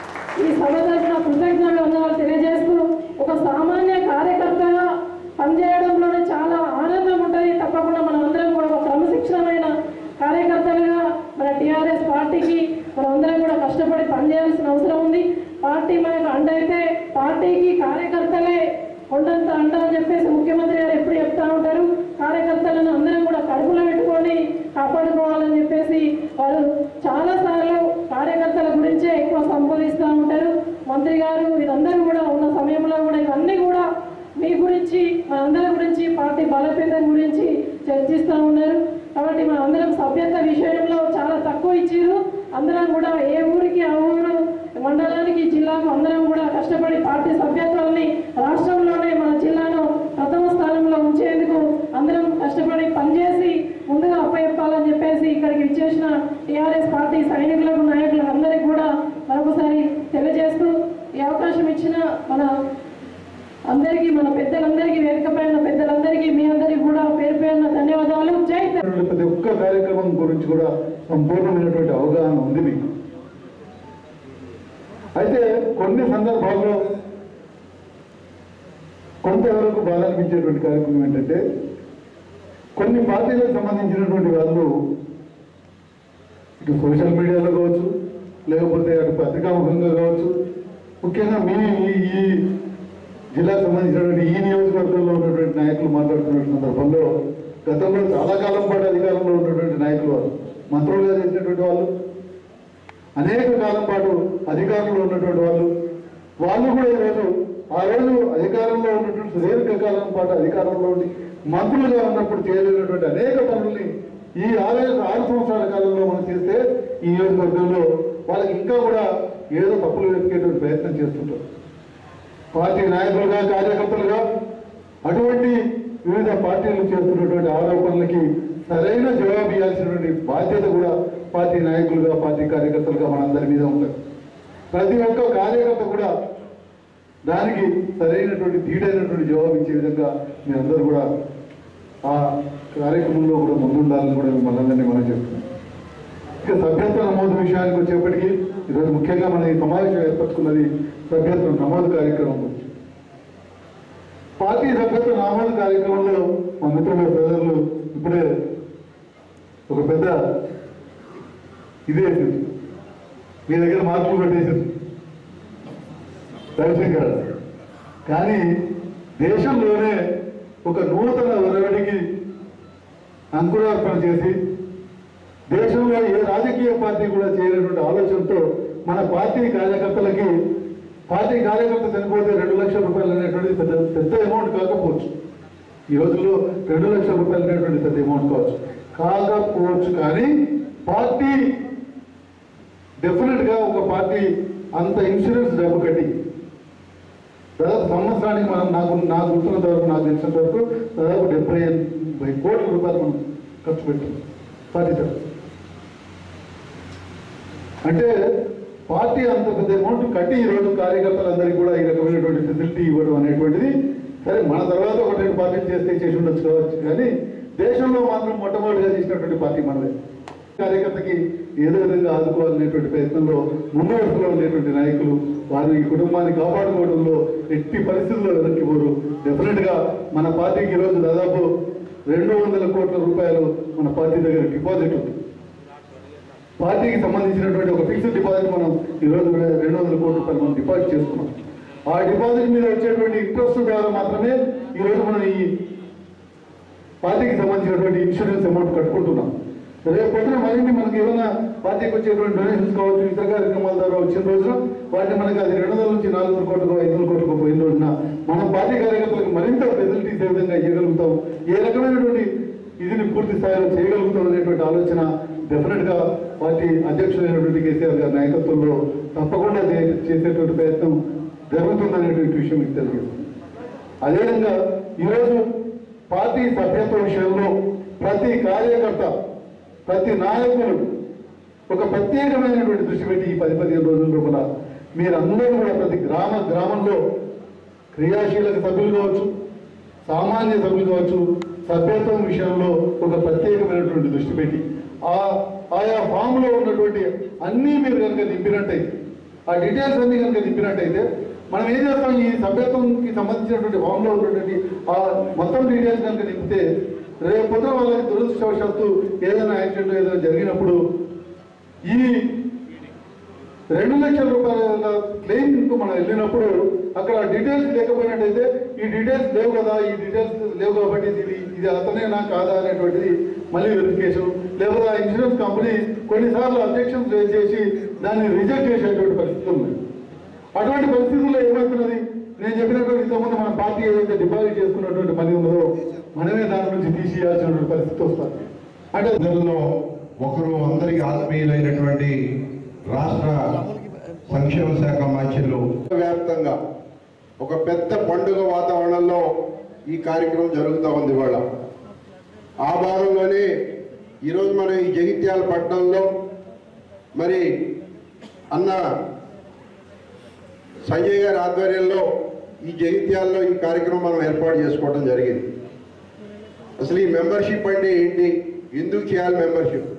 ఈ సభ తరఫున కృతజ్ఞతలు వందనాలు తెలియజేస్తూ ఒక సామాన్య కార్యకర్తగా పనిచేయడంలోనే చాలా ఆనందం ఉంటుంది తప్పకుండా మనం అందరం కూడా ఒక క్రమశిక్షణమైన కార్యకర్తలుగా మన టీఆర్ఎస్ పార్టీకి మనం అందరం కూడా కష్టపడి పనిచేయాల్సిన అవసరం ఉంది పార్టీ మనకు అండ అయితే పార్టీకి కార్యకర్తలే కొండంత అండ అని చెప్పేసి ముఖ్యమంత్రి గారు ఎప్పుడు చెప్తా ఉంటారు కార్యకర్తలను అందరం కూడా కడుపులో పెట్టుకొని కాపాడుకోవాలని చెప్పేసి వారు చాలా సార్లు కార్యకర్తల గురించే ఎక్కువ సంబోధిస్తూ ఉంటారు మంత్రి గారు వీరందరూ కూడా ఉన్న సమయంలో కూడా ఇవన్నీ కూడా మీ గురించి మనందరి గురించి పార్టీ బలోపేతం గురించి చర్చిస్తూ ఉన్నారు కాబట్టి మన అందరం సభ్యత విషయంలో చాలా తక్కువ ఇచ్చారు అందరం కూడా ఏ ఊరికి ఆ ఊరు మండలానికి జిల్లాకు అందరం కూడా కష్టపడి పార్టీ సభ్యత్వాన్ని రాష్ట్రంలోనే మన జిల్లాను ప్రథమ స్థానంలో ఉంచేందుకు అందరం కష్టపడి పనిచేసి ముందుగా అప్పచెప్పాలని చెప్పేసి ఇక్కడికి విచ్చేసిన టీఆర్ఎస్ పార్టీ సైనికులకు నాయకులకు అందరికీ కూడా మరొకసారి తెలియజేస్తూ ఈ అవకాశం ఇచ్చిన మన అందరికీ మన పెద్దలందరికీ వేదిక పైన పెద్దలందరికీ మీ అందరికీ కూడా పేరు పేరున ధన్యవాదాలు జై తెలంగాణ. ప్రతి ఒక్క కార్యక్రమం గురించి కూడా సంపూర్ణమైనటువంటి అవగాహన ఉంది మీకు అయితే కొన్ని సందర్భాల్లో కొంతవరకు బాధ అనిపించేటువంటి కార్యక్రమం ఏంటంటే కొన్ని పార్టీలకు సంబంధించినటువంటి వాళ్ళు ఇటు సోషల్ మీడియాలో కావచ్చు లేకపోతే అటు పత్రికాముఖంగా కావచ్చు ముఖ్యంగా మీ ఈ- ఈ జిల్లాకు సంబంధించినటువంటి ఈ నియోజకవర్గంలో ఉన్నటువంటి నాయకులు మాట్లాడుతున్న సందర్భంలో గతంలో చాలా కాలం పాటు అధికారంలో ఉన్నటువంటి నాయకులు వాళ్ళు మంత్రులుగా చేసినటువంటి వాళ్ళు అనేక కాలం పాటు అధికారంలో ఉన్నటువంటి వాళ్ళు వాళ్ళు కూడా ఈరోజు ఆ రోజు అధికారంలో ఉన్నటువంటి సుదీర్ఘ కాలం పాటు అధికారంలో ఉండి మంత్రులుగా ఉన్నప్పుడు చేయలేనటువంటి అనేక పనుల్ని ఈ ఆరు ఆరు సంవత్సరాల కాలంలో మనం చేస్తే ఈ నియోజకవర్గంలో వాళ్ళకి ఇంకా కూడా ఏదో తప్పులు వెతికేటువంటి ప్రయత్నం చేస్తుంటారు పార్టీ నాయకులుగా కార్యకర్తలుగా అటువంటి వివిధ పార్టీలు చేస్తున్నటువంటి ఆరోపణలకి సరైన జవాబు ఇవ్వాల్సినటువంటి బాధ్యత కూడా పార్టీ నాయకులుగా పార్టీ కార్యకర్తలుగా మనందరి మీద ఉంటుంది ప్రతి ఒక్క కార్యకర్త కూడా దానికి సరైనటువంటి ధీటైనటువంటి జవాబు ఇచ్చే విధంగా మీరందరూ కూడా ఆ కార్యక్రమంలో కూడా ముందుండాలని కూడా మనందరినీ మనం చెప్తున్నాం ఇక సభ్యత్వ నమోదు విషయానికి వచ్చేప్పటికీ ఈరోజు ముఖ్యంగా మన ఈ సమావేశం ఏర్పరచుకున్నది సభ్యత్వ నమోదు కార్యక్రమం గురించి పార్టీ సభ్యత్వ నమోదు కార్యక్రమంలో మా మిత్రుల సోదరులు ఇప్పుడే ఒక పెద్ద ఇదే మీ దగ్గర మార్పులు పెట్టేసారు రవిశంకర్ కానీ దేశంలోనే ఒక నూతన ఒరవడికి అంకురార్పణ చేసి దేశంలో ఏ రాజకీయ పార్టీ కూడా చేయనటువంటి ఆలోచనతో మన పార్టీ కార్యకర్తలకి పార్టీ కార్యకర్త చనిపోతే రెండు లక్షల రూపాయలు అనేటువంటిది పెద్ద పెద్ద అమౌంట్ కాకపోవచ్చు ఈ రోజుల్లో రెండు లక్షల రూపాయలు అనేటువంటి పెద్ద అమౌంట్ కావచ్చు కాకపోవచ్చు కానీ పార్టీ డెఫినెట్ గా ఒక పార్టీ అంత ఇన్సూరెన్స్ డబ్బు కట్టి దాదాపు సంవత్సరానికి మనం నాకు నాకు గుర్తున్నంత వరకు నాకు తెలిసినంత వరకు దాదాపు డెబ్బై ఎనభై కోట్ల రూపాయలు మనం ఖర్చు పెట్టాం పార్టీ తరఫున అంటే పార్టీ అంత పెద్ద అమౌంట్ కట్టి ఈ రోజు కార్యకర్తలందరికీ కూడా ఈ రకమైనటువంటి ఫెసిలిటీ ఇవ్వడం అనేటువంటిది సరే మన తర్వాత ఒక రెండు పార్టీలు చేస్తే చేసి ఉండొచ్చు కావచ్చు కానీ దేశంలో మాత్రం మొట్టమొదటిగా చేసినటువంటి పార్టీ మనదే కార్యకర్తకి ఏదో విధంగా ఆదుకోవాలనేటువంటి ప్రయత్నంలో ముందు వరుసలో ఉండేటువంటి నాయకులు వారు ఈ కుటుంబాన్ని కాపాడుకోవడంలో ఎట్టి పరిస్థితుల్లో వెనక్కి పోరు డెఫినెట్ గా మన పార్టీకి ఈరోజు దాదాపు రెండు వందల కోట్ల రూపాయలు మన పార్టీ దగ్గర డిపాజిట్ ఉంది పార్టీకి సంబంధించినటువంటి ఒక ఫిక్స్డ్ డిపాజిట్ మనం ఈరోజు రెండు వందల కోట్ల రూపాయలు మనం డిపాజిట్ చేసుకున్నాం ఆ డిపాజిట్ మీద వచ్చేటువంటి ఇంట్రెస్ట్ ద్వారా మాత్రమే ఈరోజు మనం ఈ పార్టీకి సంబంధించినటువంటి ఇన్సూరెన్స్ అమౌంట్ కట్టుకుంటున్నాం రేపు పొద్దున మరిన్ని మనకి ఏమైనా పార్టీకి వచ్చేటువంటి డొనేషన్స్ కావచ్చు ఇతర కార్యక్రమాల ద్వారా వచ్చిన రోజున వాటిని మనకి అది రెండు వందల నుంచి నాలుగు వందల కోట్లకు ఐదు వందల కోట్లకు పోయిన రోజున మనం పార్టీ కార్యకర్తలకు మరింత ఫెసిలిటీస్ ఏ విధంగా ఇవ్వగలుగుతాం ఏ రకమైనటువంటి ఇదిని పూర్తి స్థాయిలో చేయగలుగుతాం అనేటువంటి ఆలోచన డెఫినెట్ గా పార్టీ అధ్యక్షులైనటువంటి కేసీఆర్ గారి నాయకత్వంలో తప్పకుండా చే- చేసేటువంటి ప్రయత్నం జరుగుతుందనేటువంటి విషయం మీకు తెలియజేస్తుంది అదేవిధంగా ఈరోజు పార్టీ సభ్యత్వ విషయంలో ప్రతి కార్యకర్త ప్రతి నాయకులు ఒక ప్రత్యేకమైనటువంటి దృష్టి పెట్టి ఈ పది పదిహేను రోజుల లోపల మీరందరూ కూడా ప్రతి గ్రామ గ్రామంలో క్రియాశీలక సభ్యులు కావచ్చు సామాన్య సభ్యులు కావచ్చు సభ్యత్వం విషయంలో ఒక ప్రత్యేకమైనటువంటి దృష్టి పెట్టి ఆ ఆయా ఫామ్ లో ఉన్నటువంటి అన్నీ మీరు కనుక నింపినట్టయితే ఆ డీటెయిల్స్ అన్ని కనుక నింపినట్టయితే మనం ఏం చేస్తాం ఈ సభ్యత్వంకి సంబంధించినటువంటి ఫామ్ లో ఉన్నటువంటి ఆ మొత్తం డీటెయిల్స్ కనుక నింపితే రేపు పొద్దున వాళ్ళకి దురదృష్టవశాత్తు ఏదైనా యాక్సిడెంట్ ఏదైనా జరిగినప్పుడు ఈ రెండు లక్షల రూపాయల క్లెయిమ్ కు మనం వెళ్ళినప్పుడు అక్కడ డీటెయిల్స్ లేకపోయినట్టయితే ఈ డీటెయిల్స్ లేవు కదా ఈ డీటెయిల్స్ లేవు కాబట్టి ఇది ఇది అతనేనా కాదా అనేటువంటిది మళ్ళీ వెరిఫికేషన్ లేకపోతే ఆ ఇన్సూరెన్స్ కంపెనీ కొన్నిసార్లు అబ్జెక్షన్స్ రేజ్ చేసి దాన్ని రిజెక్ట్ చేసేటువంటి పరిస్థితులు ఉన్నాయి అటువంటి పరిస్థితుల్లో ఏమవుతున్నది నేను చెప్పినటువంటి ఇంతకుముందు మన పార్టీ ఏదైతే డిపాజిట్ చేసుకున్నటువంటి మనీ ఉన్నదో మనమే దాని నుంచి తీసేయాల్సినటువంటి పరిస్థితి వస్తుంది అంటే ఇద్దరిలో ఒకరు అందరికి ఆత్మీయులైనటువంటి రాష్ట్ర సంక్షేమ శాఖ మంత్రులు వ్యాప్తంగా ఒక పెద్ద పండుగ వాతావరణంలో ఈ కార్యక్రమం జరుగుతూ ఉంది ఇవాళ ఆ భాగంలోనే ఈరోజు మనం ఈ జగిత్యాల పట్టణంలో మరి అన్న సంజయ్ గారి ఆధ్వర్యంలో ఈ జగిత్యాల్లో ఈ కార్యక్రమం మనం ఏర్పాటు చేసుకోవడం జరిగింది అసలు ఈ మెంబర్షిప్ అంటే ఏంటి ఎందుకు చేయాలి మెంబర్షిప్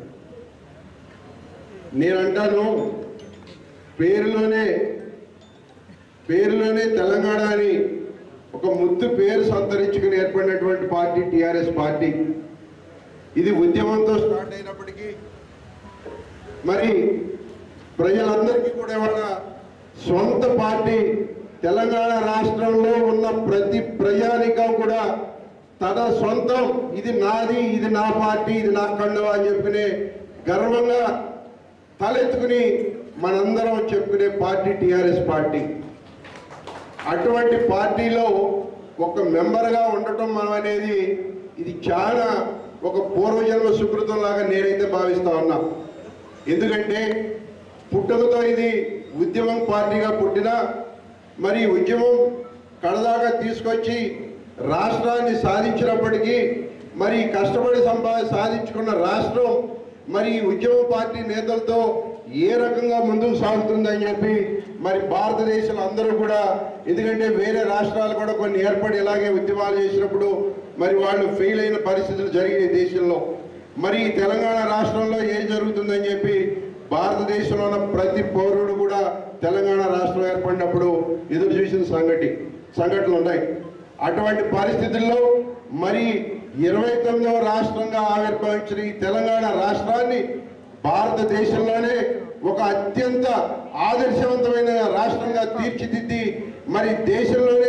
నేనంటాను పేరులోనే పేరులోనే తెలంగాణ అని ఒక ముద్దు పేరు సంతరించుకుని ఏర్పడినటువంటి పార్టీ టిఆర్ఎస్ పార్టీ ఇది ఉద్యమంతో స్టార్ట్ అయినప్పటికీ మరి ప్రజలందరికీ కూడా ఇవాళ సొంత పార్టీ తెలంగాణ రాష్ట్రంలో ఉన్న ప్రతి ప్రజానికం కూడా తన సొంతం ఇది నాది ఇది నా పార్టీ ఇది నా కండువా అని చెప్పినే గర్వంగా తలెత్తుకుని మనందరం చెప్పుకునే పార్టీ టిఆర్ఎస్ పార్టీ అటువంటి పార్టీలో ఒక మెంబర్గా ఉండటం మనం అనేది ఇది చాలా ఒక పూర్వజన్మ సుకృతం లాగా నేనైతే భావిస్తా ఉన్నా ఎందుకంటే పుట్టుకతో ఇది ఉద్యమం పార్టీగా పుట్టిన మరి ఉద్యమం కడదాకా తీసుకొచ్చి రాష్ట్రాన్ని సాధించినప్పటికీ మరి కష్టపడి సంపా సాధించుకున్న రాష్ట్రం మరి ఈ ఉద్యమ పార్టీ నేతలతో ఏ రకంగా ముందుకు సాగుతుందని చెప్పి మరి భారతదేశంలో అందరూ కూడా ఎందుకంటే వేరే రాష్ట్రాలు కూడా కొన్ని ఏర్పడి ఇలాగే ఉద్యమాలు చేసినప్పుడు మరి వాళ్ళు ఫెయిల్ అయిన పరిస్థితులు జరిగినాయి దేశంలో మరి ఈ తెలంగాణ రాష్ట్రంలో ఏం జరుగుతుందని చెప్పి భారతదేశంలో ఉన్న ప్రతి పౌరుడు కూడా తెలంగాణ రాష్ట్రం ఏర్పడినప్పుడు ఎదురు చూసిన సంగతి సంఘటనలు ఉన్నాయి అటువంటి పరిస్థితుల్లో మరి ఇరవై తొమ్మిదవ రాష్ట్రంగా ఆవిర్భవించిన ఈ తెలంగాణ రాష్ట్రాన్ని భారతదేశంలోనే ఒక అత్యంత ఆదర్శవంతమైన రాష్ట్రంగా తీర్చిదిద్ది మరి దేశంలోనే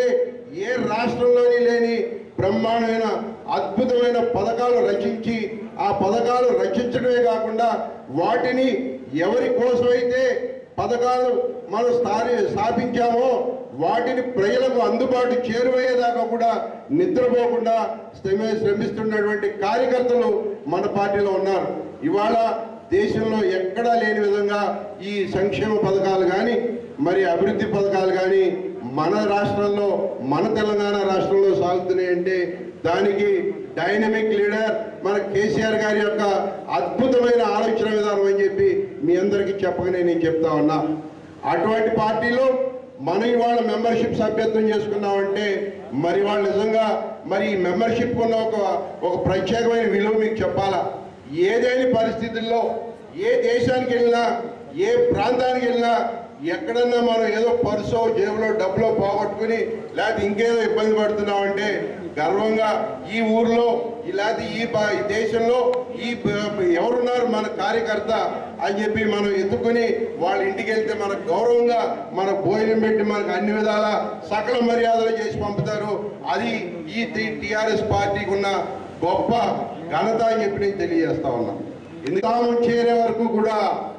ఏ రాష్ట్రంలోని లేని బ్రహ్మాండమైన అద్భుతమైన పథకాలు రచించి ఆ పథకాలు రచించడమే కాకుండా వాటిని ఎవరి కోసమైతే పథకాలు మనం స్థాని స్థాపించామో వాటిని ప్రజలకు అందుబాటు చేరువయ్యేదాకా కూడా నిద్రపోకుండా శ్రమ శ్రమిస్తున్నటువంటి కార్యకర్తలు మన పార్టీలో ఉన్నారు ఇవాళ దేశంలో ఎక్కడా లేని విధంగా ఈ సంక్షేమ పథకాలు కానీ మరి అభివృద్ధి పథకాలు కానీ మన రాష్ట్రంలో మన తెలంగాణ రాష్ట్రంలో సాగుతున్నాయంటే దానికి డైనమిక్ లీడర్ మన కేసీఆర్ గారి యొక్క అద్భుతమైన ఆలోచన విధానం అని చెప్పి మీ అందరికీ చెప్పకనే నేను చెప్తా ఉన్నా అటువంటి పార్టీలో మనం ఇవాళ మెంబర్షిప్ సభ్యత్వం చేసుకున్నామంటే మరి వాళ్ళు నిజంగా మరి ఈ మెంబర్షిప్ ఉన్న ఒక ఒక ప్రత్యేకమైన విలువ మీకు చెప్పాలా ఏదైనా పరిస్థితుల్లో ఏ దేశానికి వెళ్ళినా ఏ ప్రాంతానికి వెళ్ళినా ఎక్కడన్నా మనం ఏదో పర్సో జేబులో డబ్బులో పోగొట్టుకుని లేకపోతే ఇంకేదో ఇబ్బంది పడుతున్నామంటే గర్వంగా ఈ ఊర్లో లేకపోతే ఈ ప- ఈ దేశంలో ఈ ప- ఎవరున్నారు మన కార్యకర్త అని చెప్పి మనం ఎత్తుకుని వాళ్ళ ఇంటికి వెళ్తే మనకు గౌరవంగా మన భోజనం పెట్టి మనకు అన్ని విధాల సకల మర్యాదలు చేసి పంపుతారు అది ఈ టిఆర్ఎస్ పార్టీకి ఉన్న గొప్ప ఘనత అని చెప్పి నేను తెలియజేస్తా ఉన్నా ఎందుకు చేరే వరకు కూడా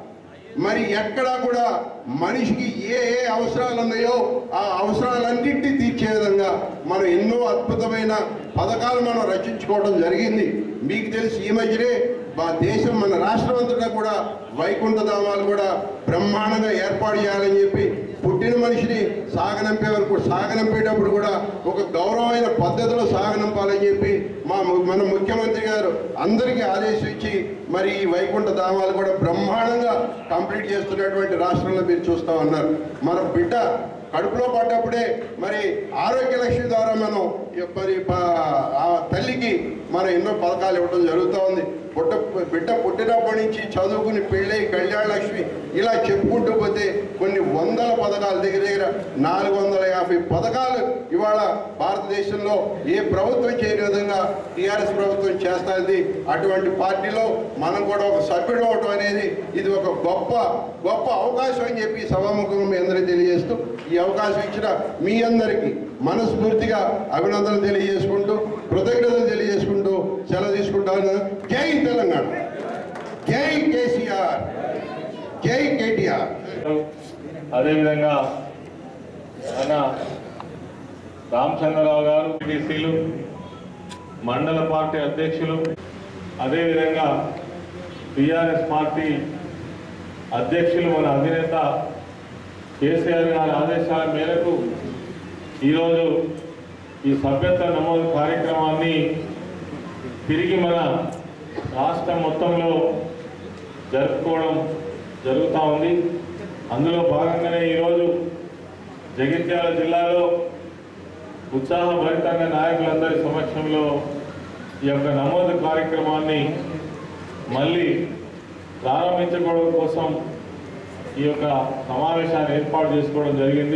మరి ఎక్కడా కూడా మనిషికి ఏ ఏ అవసరాలు ఉన్నాయో ఆ అవసరాలన్నింటినీ తీర్చే విధంగా మనం ఎన్నో అద్భుతమైన పథకాలు మనం రచించుకోవడం జరిగింది మీకు తెలిసి ఈ మధ్యనే మా దేశం మన రాష్ట్రం అంతటా కూడా వైకుంఠ ధామాలు కూడా బ్రహ్మాండంగా ఏర్పాటు చేయాలని చెప్పి పుట్టిన మనిషిని సాగనంపే వరకు సాగనంపేటప్పుడు కూడా ఒక గౌరవమైన పద్ధతిలో సాగనంపాలని చెప్పి మా ము- మన ముఖ్యమంత్రి గారు అందరికీ ఆదేశించి మరి ఈ వైకుంఠ ధామాలు కూడా బ్రహ్మాండంగా కంప్లీట్ చేస్తున్నటువంటి రాష్ట్రంలో మీరు చూస్తా ఉన్నారు మన బిడ్డ కడుపులో పడ్డప్పుడే మరి ఆరోగ్య లక్ష్మి ద్వారా మనం ఈ మరి ప- ఆ తల్లికి మనం ఎన్నో పథకాలు ఇవ్వడం జరుగుతూ ఉంది పుట్ట బిడ్డ పుట్టినప్పటి నుంచి చదువుకుని పెళ్ళై కళ్యాణ లక్ష్మి ఇలా చెప్పుకుంటూ పోతే కొన్ని వందల పథకాలు దగ్గర దగ్గర నాలుగు వందల యాభై పథకాలు ఇవాళ భారతదేశంలో ఏ ప్రభుత్వం చేయని విధంగా టీఆర్ఎస్ ప్రభుత్వం చేస్తుంది అటువంటి పార్టీలో మనం కూడా ఒక సభ్యుడు అవటం అనేది ఇది ఒక గొప్ప గొప్ప అవకాశం అని చెప్పి సభాముఖంగా మీ అందరికీ తెలియజేస్తూ ఈ అవకాశం ఇచ్చిన మీ అందరికీ మనస్ఫూర్తిగా అభినందనలు తెలియజేసుకుంటూ కృతజ్ఞతలు తెలియజేసుకుంటూ సెలవు తీసుకుంటాను జై తెలంగాణ జై కేసీఆర్ జై కేటీఆర్ అదేవిధంగా మన రామచంద్రరావు గారు టీసీలు మండల పార్టీ అధ్యక్షులు అదేవిధంగా టిఆర్ఎస్ పార్టీ అధ్యక్షులు మన అధినేత కేసీఆర్ గారి ఆదేశాల మేరకు ఈరోజు ఈ సభ్యత్వ నమోదు కార్యక్రమాన్ని తిరిగి మన రాష్ట్రం మొత్తంలో జరుపుకోవడం జరుగుతూ ఉంది అందులో భాగంగానే ఈరోజు జగిత్యాల జిల్లాలో ఉత్సాహభరితంగా నాయకులందరి సమక్షంలో ఈ యొక్క నమోదు కార్యక్రమాన్ని మళ్ళీ ప్రారంభించుకోవడం కోసం ఈ యొక్క సమావేశాన్ని ఏర్పాటు చేసుకోవడం జరిగింది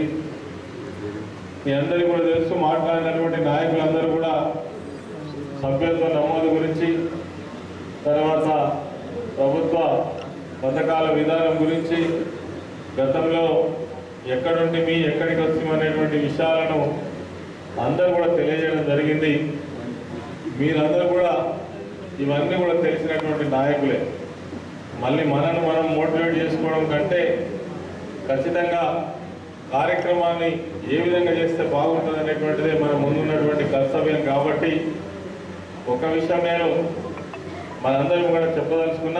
మీ అందరికీ కూడా తెలుసు మాట్లాడినటువంటి నాయకులందరూ కూడా సభ్యత్వ నమోదు గురించి తర్వాత ప్రభుత్వ పథకాల విధానం గురించి గతంలో ఎక్కడుండి మీ ఎక్కడికి వచ్చామనేటువంటి విషయాలను అందరూ కూడా తెలియజేయడం జరిగింది మీరందరూ కూడా ఇవన్నీ కూడా తెలిసినటువంటి నాయకులే మళ్ళీ మనను మనం మోటివేట్ చేసుకోవడం కంటే ఖచ్చితంగా కార్యక్రమాన్ని ఏ విధంగా చేస్తే బాగుంటుంది అనేటువంటిదే మన ముందున్నటువంటి కర్తవ్యం కాబట్టి ఒక విషయం నేను మనందరం కూడా చెప్పదలుచుకున్నా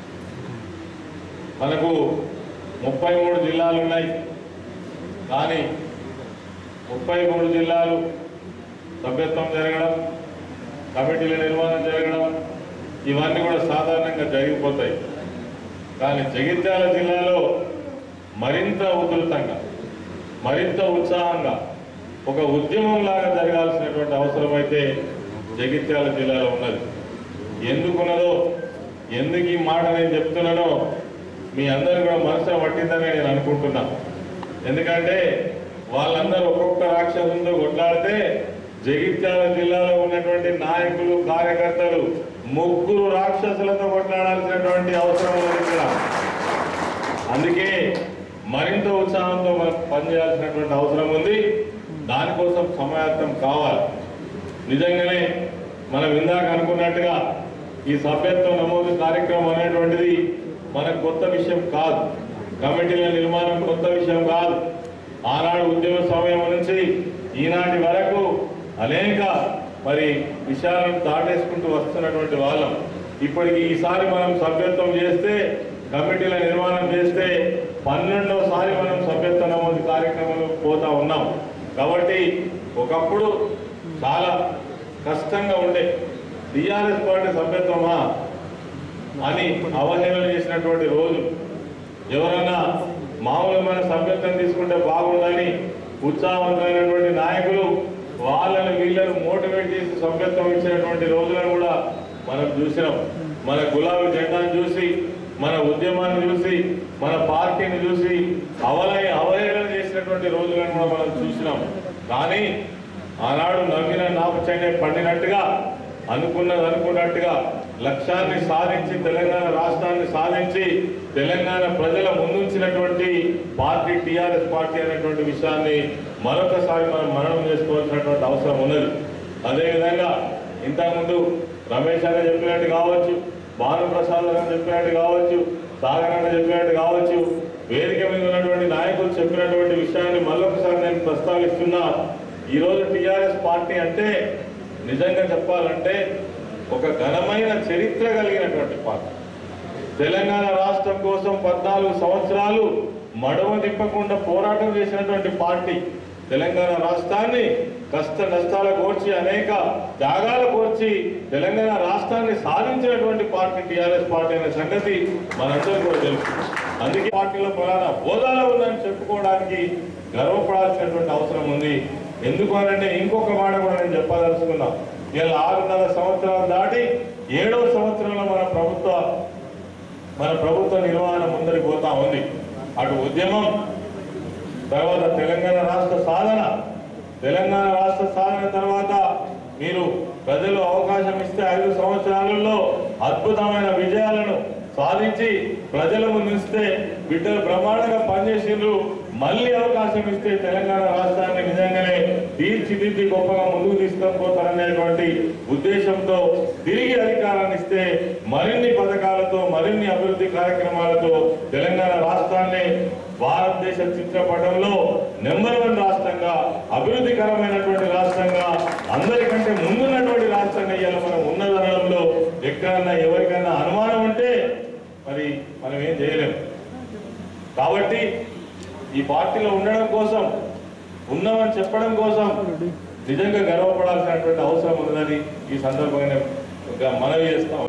మనకు ముప్పై మూడు జిల్లాలు ఉన్నాయి కానీ ముప్పై మూడు జిల్లాలు సభ్యత్వం జరగడం కమిటీల నిర్మాణం జరగడం ఇవన్నీ కూడా సాధారణంగా జరిగిపోతాయి కానీ జగిత్యాల జిల్లాలో మరింత ఉధృతంగా మరింత ఉత్సాహంగా ఒక ఉద్యమం లాగా జరగాల్సినటువంటి అవసరం అయితే జగిత్యాల జిల్లాలో ఉన్నది ఎందుకున్నదో ఎందుకు ఈ మాట నేను చెప్తున్నానో మీ అందరూ కూడా మనసులో పట్టిందని నేను అనుకుంటున్నా ఎందుకంటే వాళ్ళందరూ ఒక్కొక్క రాక్షసులతో కొట్లాడితే జగిత్యాల జిల్లాలో ఉన్నటువంటి నాయకులు కార్యకర్తలు ముగ్గురు రాక్షసులతో కొట్లాడాల్సినటువంటి అవసరం ఉన్నది ఇక్కడ అందుకే మరింత ఉత్సాహంతో మనం పనిచేయాల్సినటువంటి అవసరం ఉంది దానికోసం సమాయత్తం కావాలి నిజంగానే మనం ఇందాక అనుకున్నట్టుగా ఈ సభ్యత్వ నమోదు కార్యక్రమం అనేటువంటిది మనకు కొత్త విషయం కాదు కమిటీల నిర్మాణం కొత్త విషయం కాదు ఆనాడు ఉద్యమ సమయం నుంచి ఈనాటి వరకు అనేక మరి విషయాలను దాటేసుకుంటూ వస్తున్నటువంటి వాళ్ళం ఇప్పటికి ఈసారి మనం సభ్యత్వం చేస్తే కమిటీల నిర్మాణం చేస్తే పన్నెండవసారి మనం సభ్యత్వ నమోదు కార్యక్రమంలో పోతా ఉన్నాం కాబట్టి ఒకప్పుడు చాలా కష్టంగా ఉండే టీఆర్ఎస్ పార్టీ సభ్యత్వమా అని అవహేళన చేసినటువంటి రోజు ఎవరన్నా మామూలు మన సభ్యత్వం తీసుకుంటే బాగుందని ఉత్సాహవంతమైనటువంటి నాయకులు వాళ్ళని వీళ్ళని మోటివేట్ చేసి సభ్యత్వం ఇచ్చినటువంటి రోజులను కూడా మనం చూసినాం మన గులాబీ జెండాను చూసి మన ఉద్యమాన్ని చూసి మన పార్టీని చూసి అవలై అవహేళన చేసినటువంటి రోజులను కూడా మనం చూసినాం కానీ ఆనాడు నవ్విన నాపచైనే పండినట్టుగా అనుకున్నది అనుకున్నట్టుగా లక్ష్యాన్ని సాధించి తెలంగాణ రాష్ట్రాన్ని సాధించి తెలంగాణ ప్రజల ముందుంచినటువంటి పార్టీ టీఆర్ఎస్ పార్టీ అనేటువంటి విషయాన్ని మరొకసారి మనం మననం చేసుకోవాల్సినటువంటి అవసరం ఉన్నది అదేవిధంగా ఇంతకుముందు రమేష్ అన్న చెప్పినట్టు కావచ్చు భానుప్రసాద్ అన్న చెప్పినట్టు కావచ్చు సాగర్ అన్న చెప్పినట్టు కావచ్చు వేదిక మీద ఉన్నటువంటి నాయకులు చెప్పినటువంటి విషయాన్ని మరొకసారి నేను ప్రస్తావిస్తున్నా ఈరోజు టీఆర్ఎస్ పార్టీ అంటే నిజంగా చెప్పాలంటే ఒక ఘనమైన చరిత్ర కలిగినటువంటి పార్టీ తెలంగాణ రాష్ట్రం కోసం పద్నాలుగు సంవత్సరాలు మడవ తిప్పకుండా పోరాటం చేసినటువంటి పార్టీ తెలంగాణ రాష్ట్రాన్ని కష్ట నష్టాల కోర్చి అనేక త్యాగాల కోర్చి తెలంగాణ రాష్ట్రాన్ని సాధించినటువంటి పార్టీ టీఆర్ఎస్ పార్టీ అనే సంగతి మనందరికీ కూడా తెలుసు అందుకే పార్టీలో ప్రధాన హోదాలో ఉందని చెప్పుకోవడానికి గర్వపడాల్సినటువంటి అవసరం ఉంది ఎందుకు అనంటే ఇంకొక మాట కూడా నేను చెప్పదలుచుకున్నా ఇలా ఆరున్నర సంవత్సరాలు దాటి ఏడవ సంవత్సరంలో మన ప్రభుత్వ మన ప్రభుత్వ నిర్వహణ ముందరికి పోతా ఉంది అటు ఉద్యమం తర్వాత తెలంగాణ రాష్ట్ర సాధన తెలంగాణ రాష్ట్ర సాధన తర్వాత మీరు ప్రజలు అవకాశం ఇస్తే ఐదు సంవత్సరాలలో అద్భుతమైన విజయాలను సాధించి ప్రజల ముందు ఇస్తే బిడ్డలు బ్రహ్మాండంగా పనిచేసిండ్రు మళ్ళీ అవకాశం ఇస్తే తెలంగాణ రాష్ట్రాన్ని నిజంగానే తీర్చిదిద్ది గొప్పగా ముందుకు తీసుకొని పోతారనేటువంటి ఉద్దేశంతో తిరిగి అధికారాన్ని ఇస్తే మరిన్ని పథకాలతో మరిన్ని అభివృద్ధి కార్యక్రమాలతో తెలంగాణ రాష్ట్రాన్ని భారతదేశ చిత్రపటంలో నెంబర్ వన్ రాష్ట్రంగా అభివృద్ధికరమైనటువంటి రాష్ట్రంగా అందరికంటే ముందున్నటువంటి రాష్ట్రంగా ఇవాళ మనం ఉన్నదనడంలో ఎక్కడన్నా ఎవరికైనా అనుమానం ఉంటే మరి మనం ఏం చేయలేము కాబట్టి ఈ పార్టీలో ఉండడం కోసం ఉన్నామని చెప్పడం కోసం నిజంగా గర్వపడాల్సినటువంటి అవసరం ఉన్నదని ఈ సందర్భంగా నేను ఒక మనవి చేస్తాం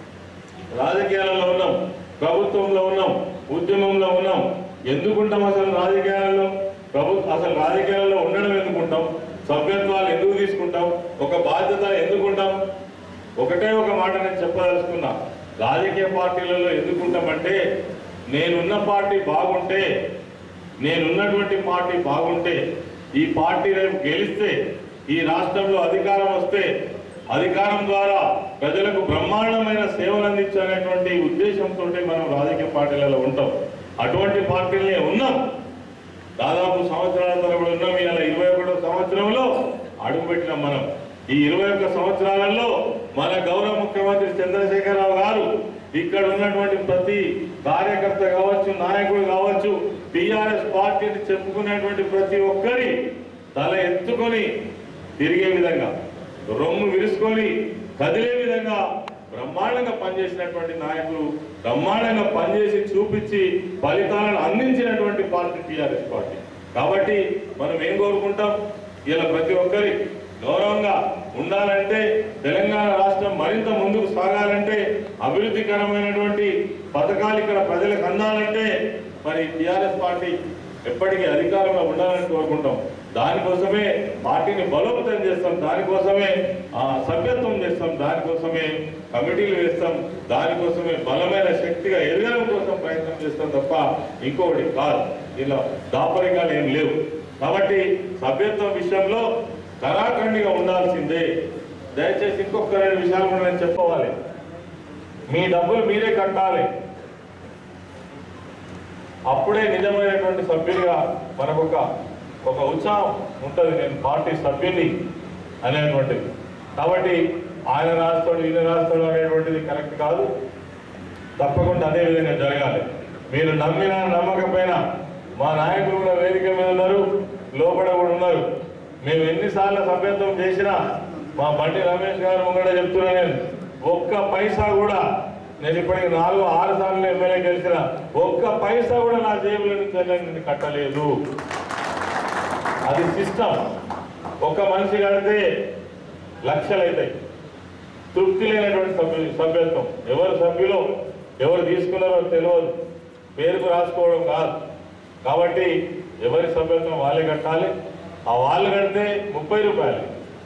రాజకీయాలలో ఉన్నాం ప్రభుత్వంలో ఉన్నాం ఉద్యమంలో ఉన్నాం ఎందుకుంటాం అసలు రాజకీయాలలో ప్రభు అసలు రాజకీయాలలో ఉండడం ఎందుకుంటాం సభ్యత్వాలు ఎందుకు తీసుకుంటాం ఒక బాధ్యత ఎందుకుంటాం ఒకటే ఒక మాట నేను చెప్పదలుచుకున్నా రాజకీయ పార్టీలలో ఎందుకుంటామంటే నేనున్న పార్టీ బాగుంటే నేనున్నటువంటి పార్టీ బాగుంటే ఈ పార్టీ రేపు గెలిస్తే ఈ రాష్ట్రంలో అధికారం వస్తే అధికారం ద్వారా ప్రజలకు బ్రహ్మాండమైన సేవలు అందించాలనేటువంటి ఉద్దేశంతో మనం రాజకీయ పార్టీలలో ఉంటాం అటువంటి పార్టీలనే ఉన్నాం దాదాపు సంవత్సరాల తరబడి ఉన్నాం ఇలా ఇరవై ఒకటో సంవత్సరంలో అడుగుపెట్టినాం మనం ఈ ఇరవై ఒక్క సంవత్సరాలలో మన గౌరవ ముఖ్యమంత్రి చంద్రశేఖరరావు గారు ఇక్కడ ఉన్నటువంటి ప్రతి కార్యకర్త కావచ్చు నాయకుడు కావచ్చు టిఆర్ఎస్ పార్టీని చెప్పుకునేటువంటి ప్రతి ఒక్కరి తల ఎత్తుకొని తిరిగే విధంగా రొమ్ము విరుచుకొని కదిలే విధంగా బ్రహ్మాండంగా పనిచేసినటువంటి నాయకులు బ్రహ్మాండంగా పనిచేసి చూపించి ఫలితాలను అందించినటువంటి పార్టీ టీఆర్ఎస్ పార్టీ కాబట్టి మనం ఏం కోరుకుంటాం ఇలా ప్రతి ఒక్కరి గౌరవంగా ఉండాలంటే తెలంగాణ రాష్ట్రం మరింత ముందుకు సాగాలంటే అభివృద్ధికరమైనటువంటి పథకాలు ఇక్కడ ప్రజలకు అందాలంటే మరి టీఆర్ఎస్ పార్టీ ఎప్పటికీ అధికారంలో ఉండాలని కోరుకుంటాం దానికోసమే పార్టీని బలోపేతం చేస్తాం దానికోసమే ఆ, సభ్యత్వం చేస్తాం దానికోసమే కమిటీలు వేస్తాం దానికోసమే బలమైన శక్తిగా ఎదగడం కోసం ప్రయత్నం చేస్తాం తప్ప ఇంకొకటి కాదు ఇలా దాపరికాలు ఏం లేవు కాబట్టి సభ్యత్వం విషయంలో కరాఖండిగా ఉండాల్సిందే దయచేసి ఇంకొక రెండు విషయాలు కూడా నేను చెప్పవాలి మీ డబ్బులు మీరే కట్టాలి అప్పుడే నిజమైనటువంటి సభ్యుడిగా మనకొక ఒక ఉత్సాహం ఉంటుంది నేను పార్టీ సభ్యుని అనేటువంటిది కాబట్టి ఆయన రాస్తాడు ఈయన రాస్తాడు అనేటువంటిది కరెక్ట్ కాదు తప్పకుండా అదే విధంగా జరగాలి మీరు నమ్మినా నమ్మకపోయినా మా నాయకులు కూడా వేదిక మీద ఉన్నారు లోపల కూడా ఉన్నారు మేము ఎన్నిసార్లు సభ్యత్వం చేసినా మా బండి రమేష్ గారు ముంగడ చెప్తున్నా నేను ఒక్క పైసా కూడా నేను ఇప్పటికి నాలుగు ఆరు సార్లు ఎమ్మెల్యే గెలిచిన ఒక్క పైసా కూడా నా జేబుల నుంచి వెళ్ళి నేను కట్టలేదు అది సిస్టమ్ ఒక మనిషి కడితే లక్షలు అవుతాయి తృప్తి లేనటువంటి సభ్యు సభ్యత్వం ఎవరు సభ్యులు ఎవరు తీసుకున్నారో తెలియదు పేరుకు రాసుకోవడం కాదు కాబట్టి ఎవరి సభ్యత్వం వాళ్ళే కట్టాలి ఆ వాళ్ళు కడితే ముప్పై రూపాయలు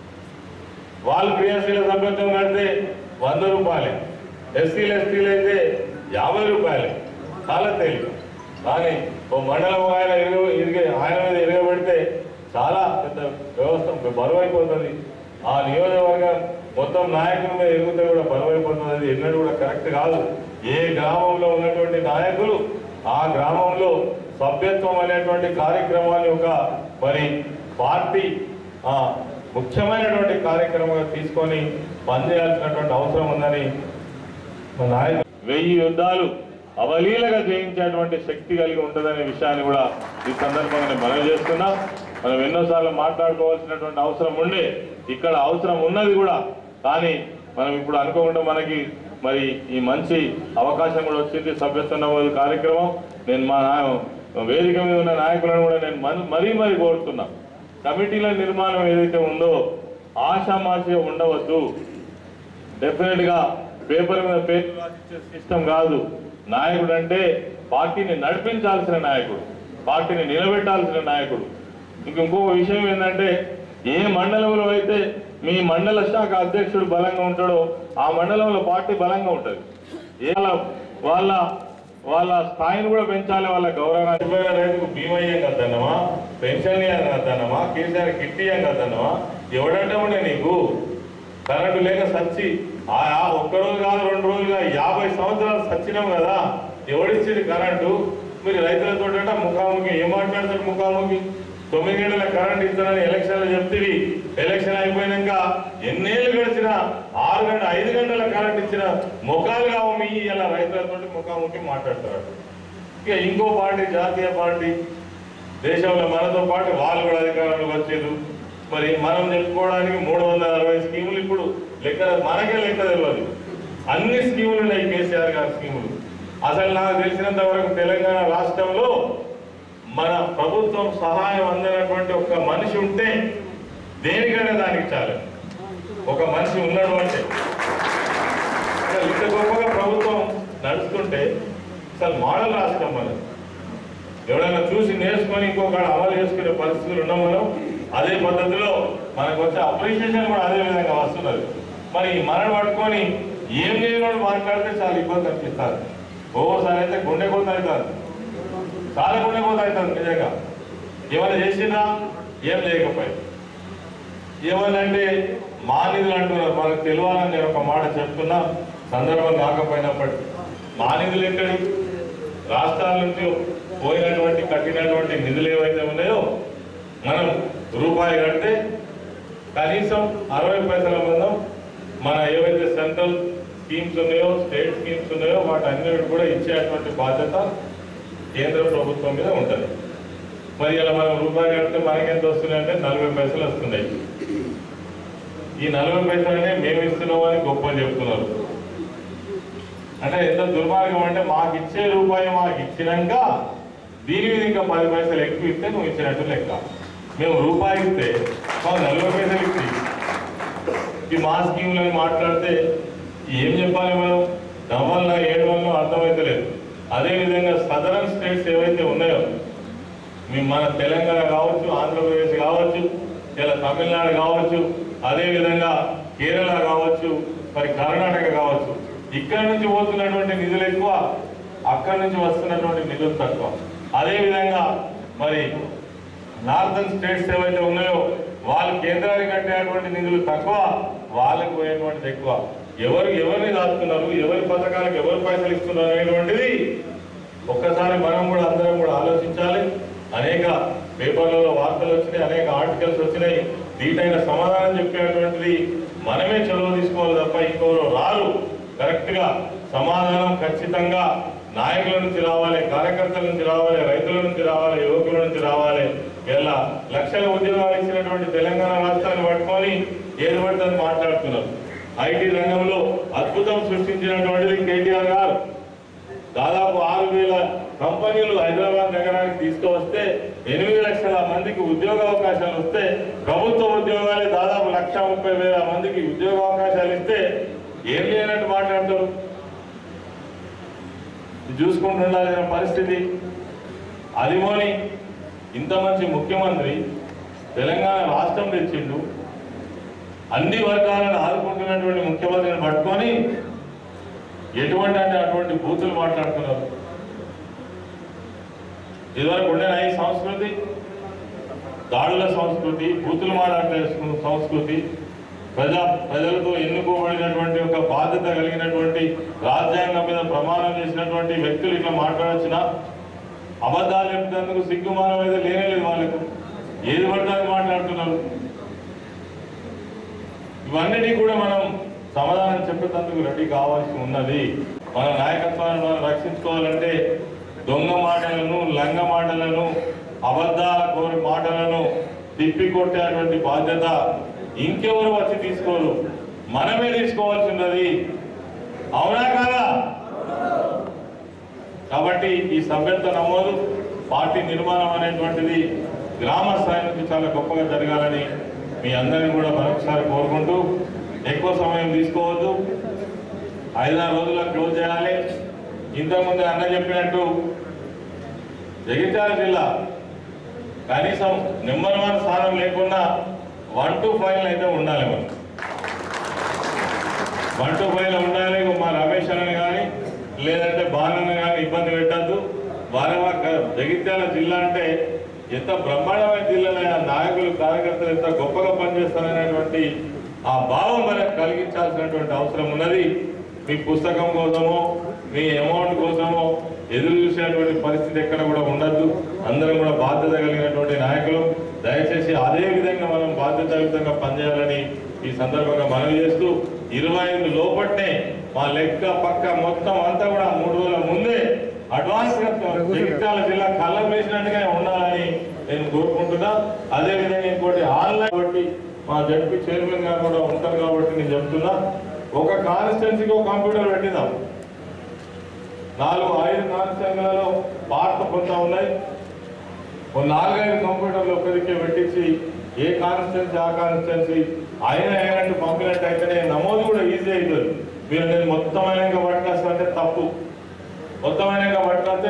వాళ్ళు క్రియాశీల సభ్యత్వం కడితే వంద రూపాయలే ఎస్సీలు ఎస్టీలు అయితే యాభై రూపాయలే చాలా తేలిక కానీ ఓ మండలం ఆయన ఇరుగు ఇరిగే ఆయన మీద ఇరగబెడితే చాలా పెద్ద వ్యవస్థ బరువు అయిపోతుంది ఆ నియోజకవర్గం మొత్తం నాయకుల మీద ఎరుగుతే కూడా బరువు అయిపోతుంది అది ఎన్నడూ కూడా కరెక్ట్ కాదు ఏ గ్రామంలో ఉన్నటువంటి నాయకులు ఆ గ్రామంలో సభ్యత్వం అనేటువంటి కార్యక్రమాన్ని ఒక మరి పార్టీ ఆ, ముఖ్యమైనటువంటి కార్యక్రమంగా తీసుకొని పనిచేయాల్సినటువంటి అవసరం ఉందని మన నాయకులు వెయ్యి యుద్ధాలు అవలీలగా జయించేటువంటి శక్తి కలిగి ఉంటుందనే విషయాన్ని కూడా ఈ సందర్భంగా నేను మనవి చేస్తున్నా మనం ఎన్నోసార్లు మాట్లాడుకోవాల్సినటువంటి అవసరం ఉండే ఇక్కడ అవసరం ఉన్నది కూడా కానీ మనం ఇప్పుడు అనుకోకుండా మనకి మరి ఈ మంచి అవకాశం కూడా వచ్చింది సభ్యత్వ నమోదు కార్యక్రమం నేను మా నాయ- వేదిక మీద ఉన్న నాయకులను కూడా నేను మన- మరీ మరీ కోరుతున్నా కమిటీల నిర్మాణం ఏదైతే ఉందో ఆషామాషిగా ఉండవద్దు డెఫినెట్ గా పేపర్ మీద పేరు రాసిచ్చే సిస్టమ్ కాదు నాయకుడు అంటే పార్టీని నడిపించాల్సిన నాయకుడు పార్టీని నిలబెట్టాల్సిన నాయకుడు ఇంక ఇంకొక విషయం ఏంటంటే ఏ మండలంలో అయితే మీ మండల శాఖ అధ్యక్షుడు బలంగా ఉంటాడో ఆ మండలంలో పార్టీ బలంగా ఉంటుంది ఏ వాళ్ళ- వాళ్ళ వాళ్ళ స్థాయిని కూడా పెంచాలి వాళ్ళ గౌరవాన్ని చనిపోయిన రైతుకు బీమా ఇయ్యం కదన్నమా పెన్షన్ ఇయ్యం కదన్నమా కేసీఆర్ కిట్ ఇయ్యం కదన్నమా ఎవడంటే ఉండే నీకు కరెంటు లేక సచ్చి ఆ ఆ ఒక్క రోజు కాదు రెండు రోజులుగా యాభై సంవత్సరాలు సచ్చినాం కదా ఎవడిచ్చింది కరెంటు మీరు రైతులతో ముఖాముఖి ఏం మాట్లాడతారు ముఖాముఖి తొమ్మిది గంటల కరెంట్ ఇస్తానని ఎలక్షన్లు చెప్తివి ఎలక్షన్ అయిపోయినాక ఎన్నేళ్ళు గడిచినా ఆరు గంటల ఐదు గంటల కరెంట్ ఇచ్చిన ముఖాలు కావు మీ ఇలా రైతులతో ముఖాముఖి మాట్లాడతారు ఇక ఇంకో పార్టీ జాతీయ పార్టీ దేశంలో మనతో పాటు వాళ్ళు కూడా అధికారంలోకి వచ్చేది మరి మనం చెప్పుకోవడానికి మూడు వందల అరవై స్కీములు ఇప్పుడు లెక్క మనకే లెక్క తెలియదు అన్ని స్కీములు ఉన్నాయి కేసీఆర్ గారి స్కీములు అసలు నాకు తెలిసినంత వరకు తెలంగాణ రాష్ట్రంలో మన ప్రభుత్వం సహాయం అందినటువంటి ఒక మనిషి ఉంటే దేనికైనా దానికి చాలు ఒక మనిషి ఉన్నాడు అంటే అసలు ఇంత గొప్పగా ప్రభుత్వం నడుస్తుంటే అసలు మోడల్ రాష్ట్రం మనం ఎవరైనా చూసి నేర్చుకొని ఇంకొక అమలు చేసుకునే పరిస్థితులు ఉన్నాం మనం అదే పద్ధతిలో మనకు వచ్చే అప్రిషియేషన్ కూడా అదే విధంగా వస్తున్నది మరి ఈ మనని పట్టుకొని ఏం చేయడం మాట్లాడితే చాలా ఇబ్బంది అనిపిస్తారు ఓసారి అయితే గుండె కోత అవుతుంది చాలా గుండె కోత అవుతుంది నిజంగా ఏమైనా చేసిందా ఏం లేకపోయింది ఏమనంటే మా నిధులు అంటున్నారు మనకు తెలియాలని నేను ఒక మాట చెప్తున్నా సందర్భం కాకపోయినప్పటికీ మా నిధులు ఎక్కడి రాష్ట్రాల నుంచి పోయినటువంటి కట్టినటువంటి నిధులు ఏవైతే ఉన్నాయో మనం రూపాయి కడితే కనీసం అరవై పైసల మందం మన ఏవైతే సెంట్రల్ స్కీమ్స్ ఉన్నాయో స్టేట్ స్కీమ్స్ ఉన్నాయో వాటి అన్నిటి కూడా ఇచ్చేటువంటి బాధ్యత కేంద్ర ప్రభుత్వం మీద ఉంటుంది మరి ఇలా మనం రూపాయి కడితే మనకి ఎంత వస్తున్నాయి అంటే నలభై పైసలు వస్తున్నాయి ఈ నలభై పైసలనే మేము ఇస్తున్నామని గొప్ప చెప్తున్నారు అంటే ఎంత దుర్మార్గం అంటే మాకు ఇచ్చే రూపాయి మాకు ఇచ్చినాక దీని మీద ఇంకా పది పైసలు ఎక్కువ ఇస్తే నువ్వు ఇచ్చినట్టు లెక్క మేము రూపాయి ఇస్తే మాకు నలభై పైసలు ఇచ్చి ఈ మా స్కీమ్లను మాట్లాడితే ఏం చెప్పాలి మనం నవ్వల్ల ఏడు వల్ల అర్థమైతలేదు అదేవిధంగా సదరన్ స్టేట్స్ ఏవైతే ఉన్నాయో మీ మన తెలంగాణ కావచ్చు ఆంధ్రప్రదేశ్ కావచ్చు ఇలా తమిళనాడు కావచ్చు అదేవిధంగా కేరళ కావచ్చు మరి కర్ణాటక కావచ్చు ఇక్కడ నుంచి పోతున్నటువంటి నిధులు ఎక్కువ అక్కడి నుంచి వస్తున్నటువంటి నిధులు తక్కువ అదేవిధంగా మరి నార్థన్ స్టేట్స్ ఏవైతే ఉన్నాయో వాళ్ళు కేంద్రానికి కట్టేటువంటి నిధులు తక్కువ వాళ్ళకు పోయేటువంటిది ఎక్కువ ఎవరు ఎవరిని దాచుతున్నారు ఎవరి పథకాలకు ఎవరు పైసలు ఇస్తున్నారు అనేటువంటిది ఒక్కసారి మనం కూడా అందరం కూడా ఆలోచించాలి అనేక పేపర్లలో వార్తలు వచ్చినాయి అనేక ఆర్టికల్స్ వచ్చినాయి దీటైన సమాధానం చెప్పేటువంటిది మనమే చొరవ తీసుకోవాలి తప్ప ఇంకోరు రారు కరెక్ట్ గా సమాధానం ఖచ్చితంగా నాయకుల నుంచి రావాలి కార్యకర్తల నుంచి రావాలి రైతుల నుంచి రావాలి యువకుల నుంచి రావాలి ఇలా లక్షల ఉద్యోగాలు ఇచ్చినటువంటి తెలంగాణ రాష్ట్రాన్ని పట్టుకొని ఏది పడితే అది మాట్లాడుతున్నారు ఐటీ రంగంలో అద్భుతం సృష్టించినటువంటిది కేటీఆర్ గారు దాదాపు ఆరు వేల కంపెనీలు హైదరాబాద్ నగరానికి తీసుకువస్తే ఎనిమిది లక్షల మందికి ఉద్యోగ అవకాశాలు వస్తే ప్రభుత్వ ఉద్యోగాలే దాదాపు లక్ష ముప్పై వేల మందికి ఉద్యోగ అవకాశాలు ఇస్తే ఏం లేనట్టు మాట్లాడతారు ఇది చూసుకుంటూ ఉండాల్సిన పరిస్థితి అదిమోని ఇంత మంచి ముఖ్యమంత్రి తెలంగాణ రాష్ట్రం తెచ్చిండు అన్ని వర్గాలను ఆదుకుంటున్నటువంటి ముఖ్యమంత్రిని పట్టుకొని ఎటువంటి అంటే అటువంటి బూతులు మాట్లాడుతున్నారు ఇదివరకు ఉండేనా ఈ సంస్కృతి దాడుల సంస్కృతి బూతులు మాట్లాడే సంస్కృతి ప్రజా ప్రజలతో ఎన్నుకోబడినటువంటి ఒక బాధ్యత కలిగినటువంటి రాజ్యాంగం మీద ప్రమాణం చేసినటువంటి వ్యక్తులు ఇట్లా మాట్లాడొచ్చిన అబద్ధాలు చెప్పినందుకు సిగ్గుమానం అయితే లేనే లేదు వాళ్ళకు ఏది పడితే అది మాట్లాడుతున్నారు ఇవన్నిటి కూడా మనం సమాధానం చెప్పేందుకు రెడీ కావాల్సి ఉన్నది మన నాయకత్వాన్ని మనం రక్షించుకోవాలంటే దొంగ మాటలను లంగ మాటలను అబద్ధాల కోరి మాటలను తిప్పికొట్టేటువంటి బాధ్యత ఇంకెవరు వచ్చి తీసుకోరు మనమే తీసుకోవాల్సి ఉన్నది అవునా కాదా కాబట్టి ఈ సభ్యత్వ నమోదు పార్టీ నిర్మాణం అనేటువంటిది గ్రామ స్థాయి నుంచి చాలా గొప్పగా జరగాలని మీ అందరిని కూడా మరొకసారి కోరుకుంటూ ఎక్కువ సమయం తీసుకోవద్దు ఐదారు రోజుల్లో క్లోజ్ చేయాలి ఇంతకుముందు అన్న చెప్పినట్టు జగిత్యాల జిల్లా కనీసం నెంబర్ వన్ స్థానం లేకుండా వన్ టు ఫైవ్ అయితే ఉండాలి మనం వన్ టు ఫైవ్ ఉండాలి మా రమేష్ అని కానీ లేదంటే బాలన్న కానీ ఇబ్బంది పెట్టద్దు వారి జగిత్యాల జిల్లా అంటే ఎంత బ్రహ్మాండమైన జిల్లాలైన నాయకులు కార్యకర్తలు ఎంత గొప్పగా పనిచేస్తారనేటువంటి ఆ భావం మనకు కలిగించాల్సినటువంటి అవసరం ఉన్నది మీ పుస్తకం కోసమో మీ అమౌంట్ కోసమో ఎదురు చూసేటువంటి పరిస్థితి ఎక్కడ కూడా ఉండద్దు అందరం కూడా బాధ్యత కలిగినటువంటి నాయకులు దయచేసి అదే విధంగా మనం బాధ్యతాయుతంగా పనిచేయాలని ఈ సందర్భంగా మనవి చేస్తూ ఇరవై ఐదు లోపట్నే మా లెక్క పక్క మొత్తం అంతా కూడా మూడు రోజుల ముందే అడ్వాన్స్ గా జగిత్యాల జిల్లా కళ్ళం వేసినట్టుగానే ఉండాలని నేను కోరుకుంటున్నా అదే విధంగా ఇంకోటి ఆన్లైన్ కాబట్టి మా జడ్పీ చైర్మన్ గారు కూడా ఉంటారు కాబట్టి నేను చెప్తున్నా ఒక కాన్స్టిట్యున్సీకి ఒక కంప్యూటర్ పెట్టిందాం నాలుగు ఐదు కాన్స్టిట్యున్సీలలో పార్ట్ కొంత ఉన్నాయి ఓ నాలుగైదు కంప్యూటర్లు ఒక్కదికే పెట్టించి ఏ కాన్స్టిట్యున్సీ ఆ కాన్స్టిట్యున్సీ ఆయన అయినట్టు పంపినట్టు అయితేనే నమోదు కూడా ఈజీ అవుతుంది మీరు నేను మొత్తం అయినాక పట్టుకొస్తానంటే తప్పు మొత్తం అయినాక పట్టుకొస్తే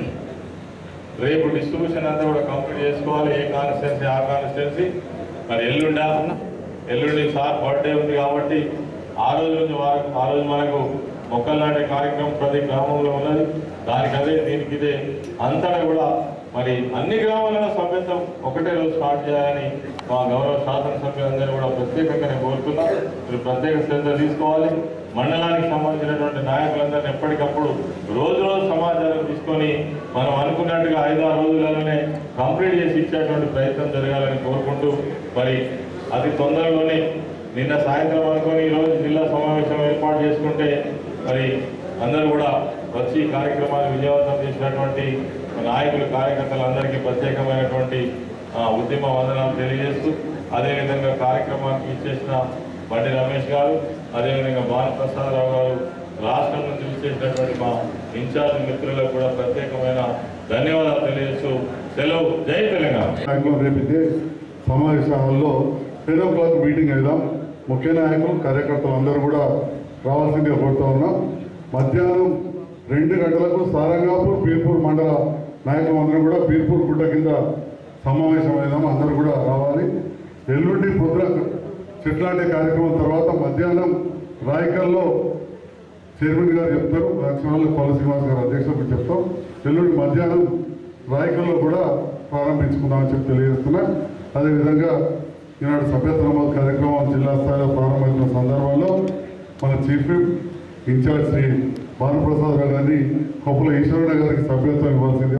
రేపు డిస్ట్రిబ్యూషన్ అంతా కూడా కంప్లీట్ చేసుకోవాలి ఏ కాన్స్టిట్యున్సీ ఆ కాన్స్టిట్యున్సీ మరి ఎల్లుండా ఎల్లుండి సార్ బర్త్డే ఉంది కాబట్టి ఆ రోజు నుంచి వారకు ఆ రోజు మనకు మొక్కలు నాటే కార్యక్రమం ప్రతి గ్రామంలో ఉన్నది దానికి అదే దీనికి ఇదే అంతటా కూడా మరి అన్ని గ్రామాలలో సభ్యత్వం ఒకటే రోజు స్టార్ట్ చేయాలని మా గౌరవ శాసనసభ్యులందరూ కూడా ప్రత్యేకంగా నేను కోరుతున్నా మీరు ప్రత్యేక శ్రద్ధ తీసుకోవాలి మండలానికి సంబంధించినటువంటి నాయకులందరినీ ఎప్పటికప్పుడు రోజు రోజు సమాచారం తీసుకొని మనం అనుకున్నట్టుగా ఐదారు రోజులలోనే కంప్లీట్ చేసి ఇచ్చేటువంటి ప్రయత్నం జరగాలని కోరుకుంటూ మరి అతి తొందరలోనే నిన్న సాయంత్రం అనుకొని ఈరోజు జిల్లా సమావేశం ఏర్పాటు చేసుకుంటే మరి అందరూ కూడా వచ్చి ఈ కార్యక్రమాన్ని విజయవంతం చేసినటువంటి నాయకులు కార్యకర్తలందరికీ ప్రత్యేకమైనటువంటి ఆ, ఉద్యమ వందనాలు తెలియజేస్తూ అదేవిధంగా కార్యక్రమానికి ఇచ్చేసిన బండి రమేష్ గారు అదేవిధంగా భానుప్రసాదరావు గారు రాష్ట్రం నుంచి ఇచ్చేసినటువంటి మా ఇన్ఛార్జ్ మిత్రులకు కూడా ప్రత్యేకమైన ధన్యవాదాలు తెలియజేస్తూ సెలవు జై తెలంగాణ నాయకులు రేపు ఇదే సమావేశాలలో టెన్ ఓ క్లాక్ మీటింగ్ అయిదాం ముఖ్య నాయకులు కార్యకర్తలు అందరూ కూడా రావాల్సిందిగా కోరుతా ఉన్నాం మధ్యాహ్నం రెండు గంటలకు సారంగాపూర్ పీర్పూర్ మండల నాయకులు అందరూ కూడా పీర్పూర్ గుడ్డ కింద సమావేశం అయిదాం అందరూ కూడా రావాలి ఎల్లుండి పొద్దున చెట్లాంటి కార్యక్రమం తర్వాత మధ్యాహ్నం రాయకల్లో చైర్మన్ గారు చెప్తారు యాక్చువల్ పౌల శ్రీనివాస్ గారు అధ్యక్షుడు చెప్తాం ఎల్లుండి మధ్యాహ్నం రాయకల్లో కూడా ప్రారంభించుకుందామని చెప్పి తెలియజేస్తున్నా అదేవిధంగా ఈనాడు సభ్యత్వ నమోదు కార్యక్రమం జిల్లా స్థాయిలో ప్రారంభమైన సందర్భంలో మన chief whip in charge Shri Bhanuprasad Rao గారిని కొప్పుల ఈశ్వరరావు గారికి సభ్యత్వం ఇవ్వాల్సింది